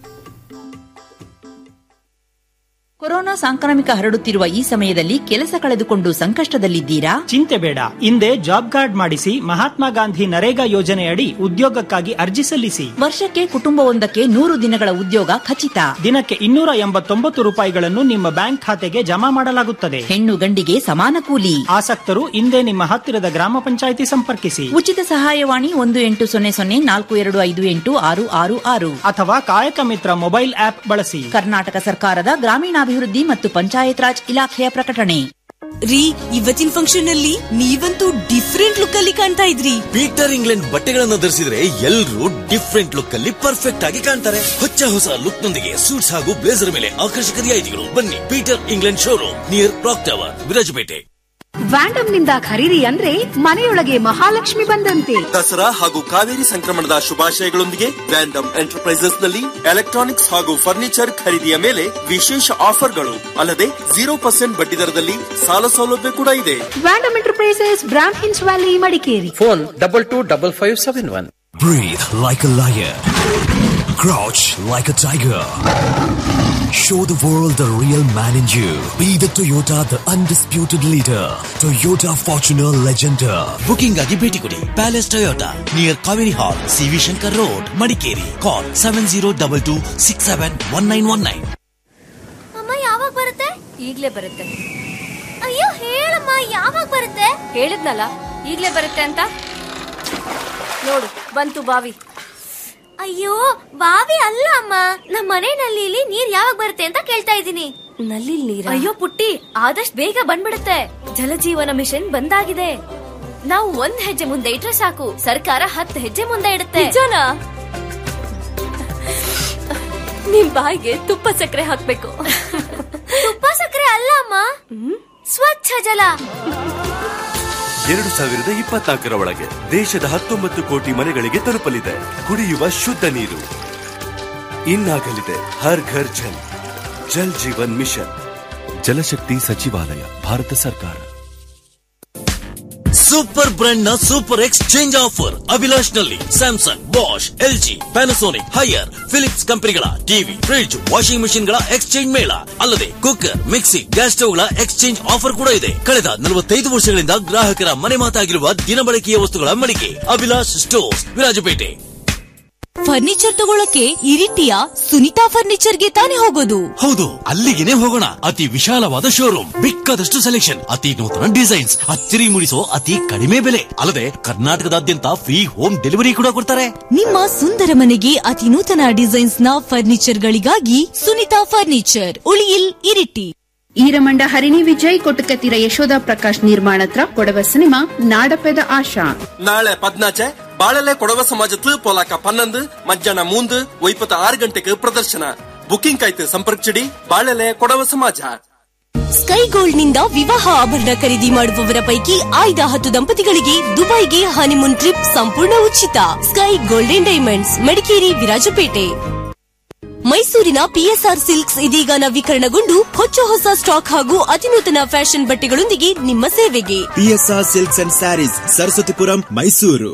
ಕೊರೋನಾ ಸಾಂಕ್ರಾಮಿಕ ಹರಡುತ್ತಿರುವ ಈ ಸಮಯದಲ್ಲಿ ಕೆಲಸ ಕಳೆದುಕೊಂಡು ಸಂಕಷ್ಟದಲ್ಲಿದ್ದೀರಾ ಚಿಂತೆ ಬೇಡ ಹಿಂದೆ ಜಾಬ್ ಕಾರ್ಡ್ ಮಾಡಿಸಿ ಮಹಾತ್ಮ ಗಾಂಧಿ ನರೇಗಾ ಯೋಜನೆಯಡಿ ಉದ್ಯೋಗಕ್ಕಾಗಿ ಅರ್ಜಿ ಸಲ್ಲಿಸಿ ವರ್ಷಕ್ಕೆ ಕುಟುಂಬವೊಂದಕ್ಕೆ ನೂರು ದಿನಗಳ ಉದ್ಯೋಗ ಖಚಿತ ದಿನಕ್ಕೆ ಇನ್ನೂರ ಎಂಬತ್ತೊಂಬತ್ತು ರೂಪಾಯಿಗಳನ್ನು ನಿಮ್ಮ ಬ್ಯಾಂಕ್ ಖಾತೆಗೆ ಜಮಾ ಮಾಡಲಾಗುತ್ತದೆ ಹೆಣ್ಣು ಗಂಡಿಗೆ ಸಮಾನ ಕೂಲಿ ಆಸಕ್ತರು ಹಿಂದೆ ನಿಮ್ಮ ಹತ್ತಿರದ ಗ್ರಾಮ ಪಂಚಾಯಿತಿ ಸಂಪರ್ಕಿಸಿ ಉಚಿತ ಸಹಾಯವಾಣಿ ಒಂದು ಎಂಟು ಸೊನ್ನೆ ಸೊನ್ನೆ ನಾಲ್ಕು ಎರಡು ಐದು ಎಂಟು ಆರು ಆರು ಆರು ಅಥವಾ ಕಾಯಕ ಮಿತ್ರ ಮೊಬೈಲ್ ಆಪ್ ಬಳಸಿ ಕರ್ನಾಟಕ ಸರ್ಕಾರದ ಗ್ರಾಮೀಣಾಭಿವೃದ್ಧಿ ಮತ್ತು ಪಂಚಾಯತ್ ರಾಜ್ ಇಲಾಖೆಯ ಪ್ರಕಟಣೆ ರೀ ಇವತ್ತಿನ ಫಂಕ್ಷನ್ ಅಲ್ಲಿ ನೀವಂತೂ ಡಿಫ್ರೆಂಟ್ ಲುಕ್ ಅಲ್ಲಿ ಕಾಣ್ತಾ ಇದ್ರಿ ಪೀಟರ್ ಇಂಗ್ಲೆಂಡ್ ಬಟ್ಟೆಗಳನ್ನ ಧರಿಸಿದ್ರೆ ಎಲ್ಲರೂ ಡಿಫ್ರೆಂಟ್ ಲುಕ್ ಅಲ್ಲಿ ಪರ್ಫೆಕ್ಟ್ ಆಗಿ ಕಾಣ್ತಾರೆ ಹೊಚ್ಚ ಹೊಸ ಲುಕ್ ನೊಂದಿಗೆ ಸೂಟ್ಸ್ ಹಾಗೂ ಬ್ಲೇಸರ್ ಮೇಲೆ ಆಕರ್ಷಕ ರಿಯಾಯಿತಿಗಳು ಬನ್ನಿ Peter England showroom near clock tower Virajpet Vandam ನಿಂದ ಖರೀದಿ ಅಂದ್ರೆ ಮನೆಯೊಳಗೆ ಮಹಾಲಕ್ಷ್ಮಿ ಬಂದಂತೆ ದಸರಾ ಹಾಗೂ ಕಾವೇರಿ ಸಂಕ್ರಮಣದ ಶುಭಾಶಯಗಳೊಂದಿಗೆ ವ್ಯಾಂಡಮ್ ಎಂಟರ್ಪ್ರೈಸಸ್ ನಲ್ಲಿ ಎಲೆಕ್ಟ್ರಾನಿಕ್ಸ್ ಹಾಗೂ ಫರ್ನಿಚರ್ ಖರೀದಿಯ ಮೇಲೆ ವಿಶೇಷ ಆಫರ್ಗಳು ಅಲ್ಲದೆ ಜೀರೋ ಪರ್ಸೆಂಟ್ ಬಡ್ಡಿ ದರದಲ್ಲಿ ಸಾಲ ಸೌಲಭ್ಯ ಕೂಡ ಇದೆ Vandam enterprises Brahmins Valley Madikeri phone double two double five seven one Breathe like a lion. Crouch like a tiger. Show the world the real man in you. Be the Toyota, the undisputed leader. Toyota Fortuner Legender. Booking ಆಗಿ ಭೇಟಿ ಕೊಡಿ Palace Toyota near Kaveri hall C V Shankar road Madikeri call seven zero double two six seven one nine one nine ಅಮ್ಮ ಯಾವಾಗ ಬರುತ್ತೆ ಈಗ್ಲೇ ಬರುತ್ತೆ ಅಯ್ಯೋ ಹೇಳಮ್ಮ ಯಾವಾಗ ಬರುತ್ತೆ ಹೇಳಿದ್ನಲ್ಲ ಈಗ್ಲೇ ಬರುತ್ತೆ ಅಂತ ನೋಡು ಬಂತು ಬಾವಿ ಅಯ್ಯೋ ಬಾವಿ ಅಲ್ಲ ಅಮ್ಮ ನಮ್ಮ ಮನೆ ನಲ್ಲಿಲಿ ನೀರ್ ಯಾವಾಗ ಬರುತ್ತೆ ಅಂತ ಕೇಳ್ತಾ ಇದ್ದೀನಿ ನಲ್ಲಿ ನೀರ ಅಯ್ಯೋ ಪುಟ್ಟಿ ಆದಷ್ಟು ಬೇಗ ಬಂದ್ಬಿಡುತ್ತೆ ಜಲಜೀವನ ಮಿಷನ್ ಬಂದಾಗಿದೆ ನಾವು ಒಂದ್ ಹೆಜ್ಜೆ ಮುಂದೆ ಇಟ್ರೆ ಸಾಕು ಸರ್ಕಾರ ಹತ್ತು ಹೆಜ್ಜೆ ಮುಂದೆ ಇಡುತ್ತೆ ನಿಜನಾ ನಿಮ್ ಬಾಯಿಗೆ ತುಪ್ಪ ಸಕ್ಕರೆ ಹಾಕ್ಬೇಕು ತುಪ್ಪ ಸಕ್ಕರೆ ಅಲ್ಲ ಅಮ್ಮ ಸ್ವಚ್ಛ ಜಲ ಎರಡು ಸಾವಿರದ ಇಪ್ಪತ್ನಾಲ್ಕರ ಒಳಗೆ ದೇಶದ ಹತ್ತೊಂಬತ್ತು ಕೋಟಿ ಮನೆಗಳಿಗೆ ತಲುಪಲಿದೆ ಕುಡಿಯುವ ಶುದ್ಧ ನೀರು ಇನ್ನಾಗಲಿದೆ ಹರ್ ಘರ್ ಜಲ್ ಜಲ್ ಜೀವನ್ ಮಿಷನ್ ಜಲಶಕ್ತಿ ಸಚಿವಾಲಯ ಭಾರತ ಸರ್ಕಾರ ಸೂಪರ್ ಬ್ರಾಂಡ್ ನ ಸೂಪರ್ ಎಕ್ಸ್ಚೇಂಜ್ ಆಫರ್ ಅಭಿಲಾಷ್ ನಲ್ಲಿ Samsung Bosch LG Panasonic Haier Philips ಕಂಪನಿಗಳ ಟಿವಿ ಫ್ರಿಡ್ಜ್ ವಾಷಿಂಗ್ ಮೆಷಿನ್ ಗಳ ಎಕ್ಸ್ಚೇಂಜ್ ಮೇಳ ಅಲ್ಲದೆ ಕುಕ್ಕರ್ ಮಿಕ್ಸಿ ಗ್ಯಾಸ್ ಸ್ಟವ್ ಗಳ ಎಕ್ಸ್ಚೇಂಜ್ ಆಫರ್ ಕೂಡ ಇದೆ ಕಳೆದ ನಲವತ್ತೈದು ವರ್ಷಗಳಿಂದ ಗ್ರಾಹಕರ ಮನೆ ಮಾತಾಗಿರುವ ದಿನಬಳಕೆಯ ವಸ್ತುಗಳ ಮಳಿಗೆ ಅಭಿಲಾಷ್ ಸ್ಟೋರ್ಸ್ ವಿರಾಜಪೇಟೆ ಫರ್ನಿಚರ್ ತಗೊಳಕ್ಕೆ ಇರಿಟಿಯ ಸುನಿತಾ ಫರ್ನಿಚರ್ಗೆ ತಾನೇ ಹೋಗೋದು ಹೌದು ಅಲ್ಲಿಗೆನೆ ಹೋಗೋಣ ಅತಿ ವಿಶಾಲವಾದ ಶೋರೂಮ್ ಬೇಕಾದಷ್ಟು ಸೆಲೆಕ್ಷನ್ ಅತಿ ನೂತನ ಡಿಸೈನ್ಸ್ ಅಚ್ಚರಿ ಮೂಡಿಸೋ ಅತಿ ಕಡಿಮೆ ಬೆಲೆ ಅಲ್ಲದೆ ಕರ್ನಾಟಕದಾದ್ಯಂತ ಫ್ರೀ ಹೋಮ್ ಡೆಲಿವರಿ ಕೂಡ ಕೊಡ್ತಾರೆ ನಿಮ್ಮ ಸುಂದರ ಮನೆಗೆ ಅತಿ ನೂತನ ಡಿಸೈನ್ಸ್ ನ ಫರ್ನಿಚರ್ ಗಳಿಗಾಗಿ ಸುನಿತಾ ಫರ್ನಿಚರ್ ಉಳಿಯಿಲ್ ಇರಿಟಿ ಈರಮಂಡ ಹರಿಣಿ ವಿಜಯ್ ಕೊಟ್ಟಕತ್ತಿರ ಯಶೋಧ ಪ್ರಕಾಶ್ ನಿರ್ಮಾಣತ್ರ ಕೊಡವ ಸಿನಿಮಾ ನಾಡಪೆದ ಆಶಾ നാളെ പതിനാച്ച് ബാളലെ കൊടവ സമാജത്ത് പോലാക്ക പന്നണ്ട് മധ്യാഹ്ന മൂന്ന് വൈപ്പത്ത് ആറ് ഗಂಟೆಗೆ ಪ್ರದರ್ಶನ ಬುಕಿಂಗ್ ಆಯ್ತು ಸಂಪರ್ಕಿಸಿಡಿ ಬಾಳೆಲೆ ಕೊಡವ ಸಮಾಜ ಸ್ಕೈ ಗೋಲ್ಡ್ ನಿಂದ ವಿವಾಹ ಆಭರಣ ಖರೀದಿ ಮಾಡುವವರ ಪೈಕಿ ಆಯ್ದ ಹತ್ತು ದಂಪತಿಗಳಿಗೆ ದುಬೈಗೆ ಹನಿಮೂನ್ ಟ್ರಿಪ್ ಸಂಪೂರ್ಣ ಉಚಿತ Sky Golden Diamonds Madikeri Virajpet ಮೈಸೂರಿನ ಪಿಎಸ್ಆರ್ ಸಿಲ್ಕ್ಸ್ ಇದೀಗ ನವೀಕರಣಗೊಂಡು ಹೊಚ್ಚ ಹೊಸ ಸ್ಟಾಕ್ ಹಾಗೂ ಅತಿನೂತನ ಫ್ಯಾಷನ್ ಬಟ್ಟೆಗಳೊಂದಿಗೆ ನಿಮ್ಮ ಸೇವೆಗೆ P S R silks and sarees Saraswathipuram Mysuru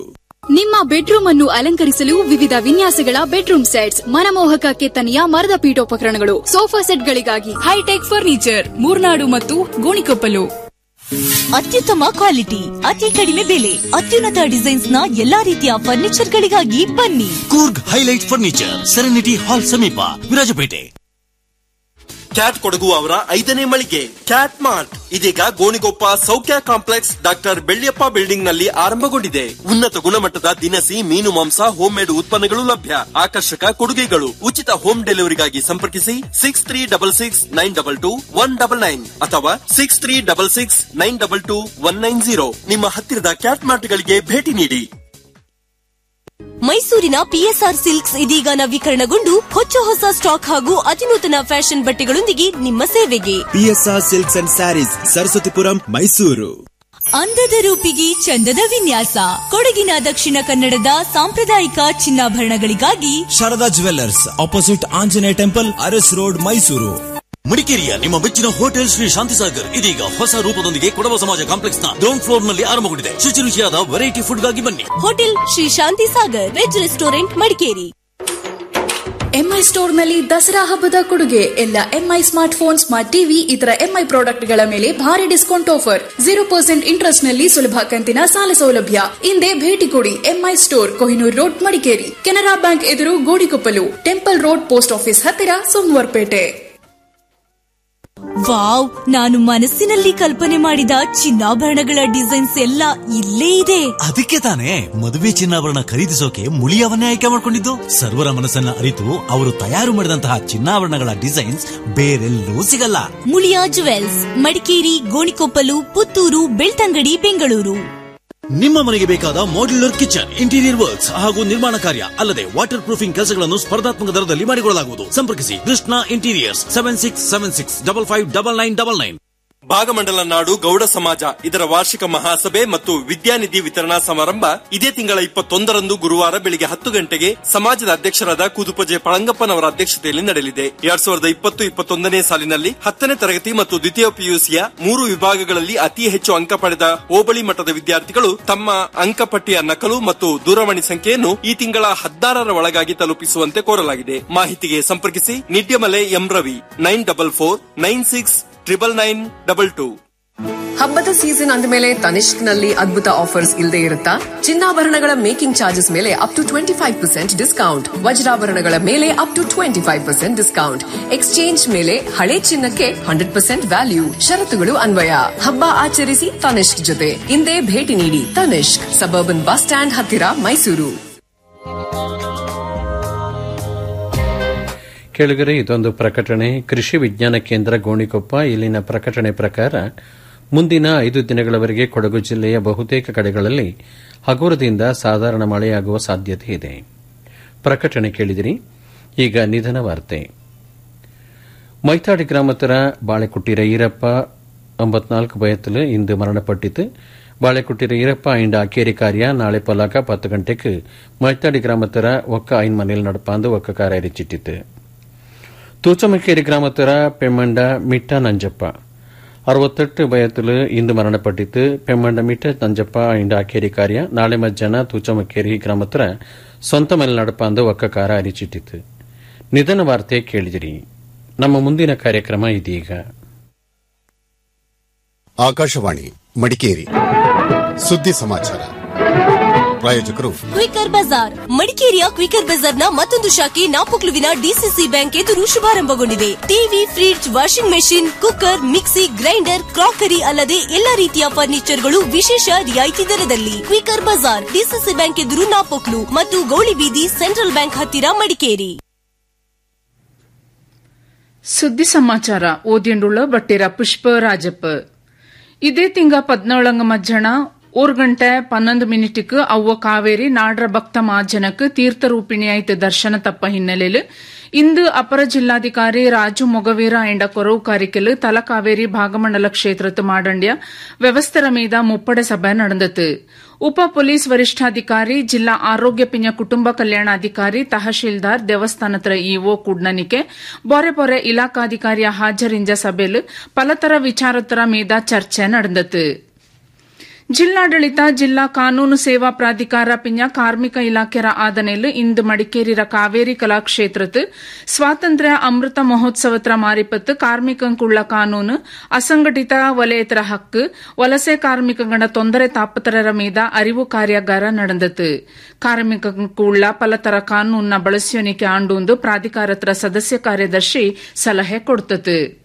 ನಿಮ್ಮ ಬೆಡ್ರೂಮ್ ಅನ್ನು ಅಲಂಕರಿಸಲು ವಿವಿಧ ವಿನ್ಯಾಸಗಳ ಬೆಡ್ರೂಮ್ ಸೆಟ್ಸ್ ಮನಮೋಹಕ ಕೆತ್ತನೆಯ ಮರದ ಪೀಠೋಪಕರಣಗಳು ಸೋಫಾ ಸೆಟ್ಗಳಿಗಾಗಿ ಹೈಟೆಕ್ ಫರ್ನಿಚರ್ ಮೂರ್ನಾಡು ಮತ್ತು ಗೋಣಿಕೊಪ್ಪಲು ಅತ್ಯುತ್ತಮ ಕ್ವಾಲಿಟಿ ಅತಿ ಕಡಿಮೆ ಬೆಲೆ ಅತ್ಯುನ್ನತ ಡಿಸೈನ್ಸ್ ನ ಎಲ್ಲಾ ರೀತಿಯ ಫರ್ನಿಚರ್ ಗಳಿಗಾಗಿ ಬನ್ನಿ Coorg highlight furniture serenity hall ಸಮೀಪ ವಿರಾಜಪೇಟೆ ಕ್ಯಾಟ್ ಕೊಡಗು ಅವರ ಐದನೇ ಮಳಿಗೆ ಕ್ಯಾಟ್ ಮಾರ್ಟ್ ಇದೀಗ ಗೋಣಿಗೊಪ್ಪ ಸೌಖ್ಯ ಕಾಂಪ್ಲೆಕ್ಸ್ ಡಾಕ್ಟರ್ ಬೆಳ್ಳಿಯಪ್ಪ ಬಿಲ್ಡಿಂಗ್ ನಲ್ಲಿ ಆರಂಭಗೊಂಡಿದೆ ಉನ್ನತ ಗುಣಮಟ್ಟದ ದಿನಸಿ ಮೀನು ಮಾಂಸ ಹೋಮ್ ಮೇಡ್ ಉತ್ಪನ್ನಗಳು ಲಭ್ಯ ಆಕರ್ಷಕ ಕೊಡುಗೆಗಳು ಉಚಿತ ಹೋಮ್ ಡೆಲಿವರಿಗಾಗಿ ಸಂಪರ್ಕಿಸಿ six three double six nine double two one double nine ಅಥವಾ six three double six nine double two one nine zero ನಿಮ್ಮ ಹತ್ತಿರದ ಕ್ಯಾಟ್ ಮಾರ್ಟ್ಗಳಿಗೆ ಭೇಟಿ ನೀಡಿ ಮೈಸೂರಿನ ಪಿಎಸ್ಆರ್ ಸಿಲ್ಕ್ಸ್ ಇದೀಗ ನವೀಕರಣಗೊಂಡು ಹೊಚ್ಚ ಹೊಸ ಸ್ಟಾಕ್ ಹಾಗೂ ಅತಿನೂತನ ಫ್ಯಾಷನ್ ಬಟ್ಟೆಗಳೊಂದಿಗೆ ನಿಮ್ಮ ಸೇವೆಗೆ P S R silks and sarees Saraswathipuram Mysuru ಅಂದದ ರೂಪಿಗೆ ಚಂದದ ವಿನ್ಯಾಸ ಕೊಡಗಿನ ದಕ್ಷಿಣ ಕನ್ನಡದ ಸಾಂಪ್ರದಾಯಿಕ ಚಿನ್ನಾಭರಣಗಳಿಗಾಗಿ Sharada jewellers opposite Anjaneya temple Aras road Mysuru ಮಡಿಕೇರಿಯ ನಿಮ್ಮ ಮೆಚ್ಚಿನ ಹೋಟೆಲ್ ಶ್ರೀ ಶಾಂತಿಸಾಗರ್ ಇದೀಗ ಹೊಸ ರೂಪದೊಂದಿಗೆ ಕೊಡವ ಸಮಾಜ ಕಾಂಪ್ಲೆಕ್ಸ್ ನ ಗ್ರೌಂಡ್ ಫ್ಲೋರ್ ನಲ್ಲಿ ಆರಂಭಗೊಂಡಿದೆ ಶುಚಿ ರುಚಿಯಾದ ವೆರೈಟಿ ಫುಡ್ ಗಾಗಿ ಬನ್ನಿ hotel Shri Shanti Sagar veg restaurant Madikeri M I ಸ್ಟೋರ್ನಲ್ಲಿ ದಸರಾ ಹಬ್ಬದ ಕೊಡುಗೆ ಎಲ್ಲ M I smart phone smart TV ಇತರ ಎಂಐ ಪ್ರಾಡಕ್ಟ್ಗಳ ಮೇಲೆ ಭಾರಿ discount offer zero percent interest ನಲ್ಲಿ ಸುಲಭ ಕಂತಿನ ಸಾಲ ಸೌಲಭ್ಯ ಹಿಂದೆ ಭೇಟಿ ಕೊಡಿ M I store Kohinoor road Madikeri Canara bank ಎದುರು Gonikoppal temple road post office ಹತ್ತಿರ ಸೋಮವಾರಪೇಟೆ ವಾವ್ ನಾನು ಮನಸ್ಸಿನಲ್ಲಿ ಕಲ್ಪನೆ ಮಾಡಿದ ಚಿನ್ನಾಭರಣಗಳ ಡಿಸೈನ್ಸ್ ಎಲ್ಲ ಇಲ್ಲೇ ಇದೆ ಅದಕ್ಕೆ ತಾನೇ ಮದುವೆ ಚಿನ್ನಾಭರಣ ಖರೀದಿಸೋಕೆ ಮುಳಿಯವನ್ನೇ ಆಯ್ಕೆ ಮಾಡಿಕೊಂಡಿದ್ದು ಸರ್ವರ ಮನಸ್ಸನ್ನ ಅರಿತು ಅವರು ತಯಾರು ಮಾಡಿದಂತಹ ಚಿನ್ನಾಭರಣಗಳ ಡಿಸೈನ್ಸ್ ಬೇರೆಲ್ಲೂ ಸಿಗಲ್ಲ ಮುಳಿಯಾ ಜುವೆಲ್ಸ್ ಮಡಿಕೇರಿ ಗೋಣಿಕೊಪ್ಪಲು ಪುತ್ತೂರು ಬೆಳ್ತಂಗಡಿ ಬೆಂಗಳೂರು ನಿಮ್ಮ ಮನೆಗೆ ಬೇಕಾದ ಮಾಡ್ಯುಲರ್ ಕಿಚನ್ ಇಂಟೀರಿಯರ್ ವರ್ಕ್ಸ್ ಹಾಗೂ ನಿರ್ಮಾಣ ಕಾರ್ಯ ಅಲ್ಲದೆ ವಾಟರ್ ಪ್ರೂಫಿಂಗ್ ಕೆಲಸಗಳನ್ನು ಸ್ಪರ್ಧಾತ್ಮಕ ದರದಲ್ಲಿ ಮಾಡಿಕೊಳ್ಳಲಾಗುವುದು ಸಂಪರ್ಕಿಸಿ Krishna interiors seven six seven six double five double nine double nine Bhagamandala Nadu Gowda ಸಮಾಜ ಇದರ ವಾರ್ಷಿಕ ಮಹಾಸಭೆ ಮತ್ತು ವಿದ್ಯಾನಿಧಿ ವಿತರಣಾ ಸಮಾರಂಭ ಇದೇ ತಿಂಗಳ ಇಪ್ಪತ್ತೊಂದರಂದು ಗುರುವಾರ ಬೆಳಿಗ್ಗೆ ಹತ್ತು ಗಂಟೆಗೆ ಸಮಾಜದ ಅಧ್ಯಕ್ಷರಾದ ಕುದುಪಜೆ ಪಳಂಗಪ್ಪನವರ ಅಧ್ಯಕ್ಷತೆಯಲ್ಲಿ ನಡೆಯಲಿದೆ ಎರಡ್ ಸಾವಿರದ ಇಪ್ಪತ್ತು ಇಪ್ಪತ್ತೊಂದನೇ ಸಾಲಿನಲ್ಲಿ ಹತ್ತನೇ ತರಗತಿ ಮತ್ತು ದ್ವಿತೀಯ ಪಿಯುಸಿಯ ಮೂರು ವಿಭಾಗಗಳಲ್ಲಿ ಅತಿ ಹೆಚ್ಚು ಅಂಕ ಪಡೆದ ಹೋಬಳಿ ಮಟ್ಟದ ವಿದ್ಯಾರ್ಥಿಗಳು ತಮ್ಮ ಅಂಕಪಟ್ಟಿಯ ನಕಲು ಮತ್ತು ದೂರವಾಣಿ ಸಂಖ್ಯೆಯನ್ನು ಈ ತಿಂಗಳ ಹದಿನಾರರ ಒಳಗಾಗಿ ತಲುಪಿಸುವಂತೆ ಕೋರಲಾಗಿದೆ ಮಾಹಿತಿಗೆ ಸಂಪರ್ಕಿಸಿ Nidyamale M Ravi nine double four nine six triple nine double two ಹಬ್ಬದ ಸೀಸನ್ ಅಂದಮೇಲೆ ತನಿಷ್ಕ್ ನಲ್ಲಿ ಅದ್ಭುತ ಆಫರ್ಸ್ ಇಲ್ಲದೆ ಇರುತ್ತಾ ಚಿನ್ನಾಭರಣಗಳ ಮೇಕಿಂಗ್ ಚಾರ್ಜಸ್ ಮೇಲೆ up to twenty five percent discount ವಜ್ರಾಭರಣಗಳ ಮೇಲೆ up to twenty five percent discount exchange ಮೇಲೆ ಹಳೆ ಚಿನ್ನಕ್ಕೆ ಹಂಡ್ರೆಡ್ ಪರ್ಸೆಂಟ್ ವ್ಯಾಲ್ಯೂ ಷರತ್ತುಗಳು ಅನ್ವಯ ಹಬ್ಬ ಆಚರಿಸಿ ತನಿಷ್ಕ್ ಜೊತೆ ಇಂದೇ ಭೇಟಿ ನೀಡಿ ತನಿಷ್ಕ್ ಸಬರ್ಬನ್ ಬಸ್ ಸ್ಟ್ಯಾಂಡ್ ಹತ್ತಿರ ಮೈಸೂರು ಕೆಳಗರೆ ಇದೊಂದು ಪ್ರಕಟಣೆ ಕೃಷಿ ವಿಜ್ಞಾನ ಕೇಂದ್ರ ಗೋಣಿಕೊಪ್ಪ ಇಲ್ಲಿನ ಪ್ರಕಟಣೆ ಪ್ರಕಾರ ಮುಂದಿನ ಐದು ದಿನಗಳವರೆಗೆ ಕೊಡಗು ಜಿಲ್ಲೆಯ ಬಹುತೇಕ ಕಡೆಗಳಲ್ಲಿ ಹಗುರದಿಂದ ಸಾಧಾರಣ ಮಳೆಯಾಗುವ ಸಾಧ್ಯತೆ ಇದೆ ಪ್ರಕಟಣೆ ಕೇಳಿದಿರಿ ಈಗ ನಿಧನ ವಾರ್ತೆ ಮೈತಾಡಿ ಗ್ರಾಮತರ ಬಾಳೆಕುಟ್ಟಿರ ಈರಪ್ಪ ಒಂಬತ್ನಾಲ್ಕು ಬಯತ್ತಲು ಇಂದು ಮರಣಪಟ್ಟಿತು ಬಾಳೆಕುಟ್ಟಿರ ಈರಪ್ಪ ಐಂಡ ಅಕೇರಿ ಕಾರ್ಯ ನಾಳೆ ಪಲಾಕ ಪತ್ತು ಗಂಟೆಗೆ ಮೈತಾಡಿ ಗ್ರಾಮತರ ಒಕ್ಕ ಐನ್ ಮನೆಯಲ್ಲಿ ನಡಪಾಂದು ಒಕ್ಕ ಕಾರ್ಯ ರಿಚಿಟ್ಟಿತು ತೂಚಮಕೇರಿ ಗ್ರಾಮತರ ಪೆಮ್ಮಂಡ ಮಿಟ್ಟ ನಂಜಪ್ಪ ಅರವತ್ತೆಟ್ಟು ಬಯತ್ತಲು ಇಂದು ಮರಣಪಟ್ಟಿತು ಪೆಮ್ಮಂಡ ಮಿಟ್ಟ ನಂಜಪ್ಪ ಇಂಡ ಅಕೇರಿ ಕಾರ್ಯ ನಾಳೆ ಮಧ್ಯಾಹ್ನ ತೂಚಮಕೇರಿ ಗ್ರಾಮತರ ಸ್ವಂತ ಮೇಲೆ ನಡಪಾಂದು ಒಕ್ಕ ಕಾರ ಅರಿಚಿಟ್ಟಿತು ನಿಧನ ವಾರ್ತೆ ಕೇಳಿದಿರಿ ನಮ್ಮ ಮುಂದಿನ ಕಾರ್ಯಕ್ರಮ ಇದೀಗ ಆಕಾಶವಾಣಿ ಮಡಿಕೇರಿ ಸುದ್ದಿ ಸಮಾಚಾರ ಪ್ರಾಯೋಜಕರು ಕ್ವಿಕರ್ ಬಜಾರ್ ಮಡಿಕೇರಿಯ ಕ್ವಿಕರ್ ಬಜಾರ್ನ ಮತ್ತೊಂದು ಶಾಖೆ ನಾಪೊಕ್ಲುವಿನ ಡಿಸಿಸಿ ಬ್ಯಾಂಕ್ ಎದುರು ಶುಭಾರಂಭಗೊಂಡಿದೆ TV fridge washing machine cooker mixie grinder crockery ಅಲ್ಲದೆ ಎಲ್ಲಾ ರೀತಿಯ ಫರ್ನಿಚರ್ಗಳು ವಿಶೇಷ ರಿಯಾಯಿತಿ ದರದಲ್ಲಿ ಕ್ವಿಕರ್ ಬಜಾರ್ ಡಿಸಿಸಿ ಬ್ಯಾಂಕ್ ಎದುರು ನಾಪೊಕ್ಲು ಮತ್ತು ಗೌಳಿಬೀದಿ ಸೆಂಟ್ರಲ್ ಬ್ಯಾಂಕ್ ಹತ್ತಿರ ಮಡಿಕೇರಿ ಸುದ್ದಿ ಸಮಾಚಾರ ಓದಿಯಂಡುಳ್ಳ ಬಟ್ಟಿರ ಪುಷ್ಪ ರಾಜಪ್ಪ ಇದೇ ತಿಂಗ ಪದ್ನಾಳಂಗ ಮಧ್ಯಾಹ್ನ ஒரு ಗಂಟೆ ಪನ್ನೊಂದು ಮಿನಿಟ್ಗೆ ಅವ್ವ ಕಾವೇರಿ ನಾಡ್ರ ಭಕ್ತ ಮಾಜನಕ್ಕೆ ತೀರ್ಥರೂಪಿಣಿಯಾಯ್ತು ದರ್ಶನ ತಪ್ಪ ಹಿನ್ನೆಲೆಯಲ್ಲಿ ಇಂದು ಅಪರ ಜಿಲ್ಲಾಧಿಕಾರಿ ರಾಜು ಮೊಗವೀರ ಎಂಡ ಕೊರವು ಕಾರಿಕೆಲು ತಲಕಾವೇರಿ ಭಾಗಮಂಡಲ ಕ್ಷೇತ್ರத்து மாடண்டிய ವ್ಯವಸ್ಥರ ಮೀದ ಮುಪ್ಪಡೆ ಸಭೆ ನಡೆದತು ಉಪ ಪೊಲೀಸ್ ವರಿಷ್ಠಾಧಿಕಾರಿ ಜಿಲ್ಲಾ ಆರೋಗ್ಯ ಪಿಂಜ ಕುಟುಂಬ ಕಲ್ಯಾಣಾಧಿಕಾರಿ ತಹಶೀಲ್ದಾರ್ ದೇವಸ್ಥಾನತ್ರ ಇಒ ಕುಡ್ನನಿಕೆ ಬೊರೆ ಬೊರೆ ಇಲಾಖಾಧಿಕಾರಿಯ ಹಾಜರಿಂಜ ಸಭೆಲು ಪಲತರ ವಿಚಾರತರ ಮೀದ ಚರ್ಚೆ ನಡೆದತು ಜಿಲ್ಲಾಡಳಿತ ಜಿಲ್ಲಾ ಕಾನೂನು ಸೇವಾ ಪ್ರಾಧಿಕಾರ ಪಿಂಜ ಕಾರ್ಮಿಕ ಇಲಾಖೆರ ಆದನೆಲ್ ಇಂದು ಮಡಿಕೇರಿರ ಕಾವೇರಿ ಕಲಾಕ್ಷೇತ್ರತ್ ಸ್ವಾತಂತ್ರ್ಯ ಅಮೃತ ಮಹೋತ್ಸವತ್ರ ಮಾರಿಪತ್ತು ಕಾರ್ಮಿಕಂಕುಳ್ಳ ಕಾನೂನು ಅಸಂಘಟಿತ ವಲಯತರ ಹಕ್ಕು ವಲಸೆ ಕಾರ್ಮಿಕಗಳ ತೊಂದರೆ ತಾಪತ್ರರ ಮೀದ ಅರಿವು ಕಾರ್ಯಾಗಾರ ನಡೆದತು ಕಾರ್ಮಿಕಂಕುಳ್ಳ ಪಲತರ ಕಾನೂನ್ನ ಬಳಸಿಯೋನಿಕೆ ಆಂಡೂಂದು ಪ್ರಾಧಿಕಾರತ್ರ ಸದಸ್ಯ ಕಾರ್ಯದರ್ಶಿ ಸಲಹೆ ಕೊಡ್ತತು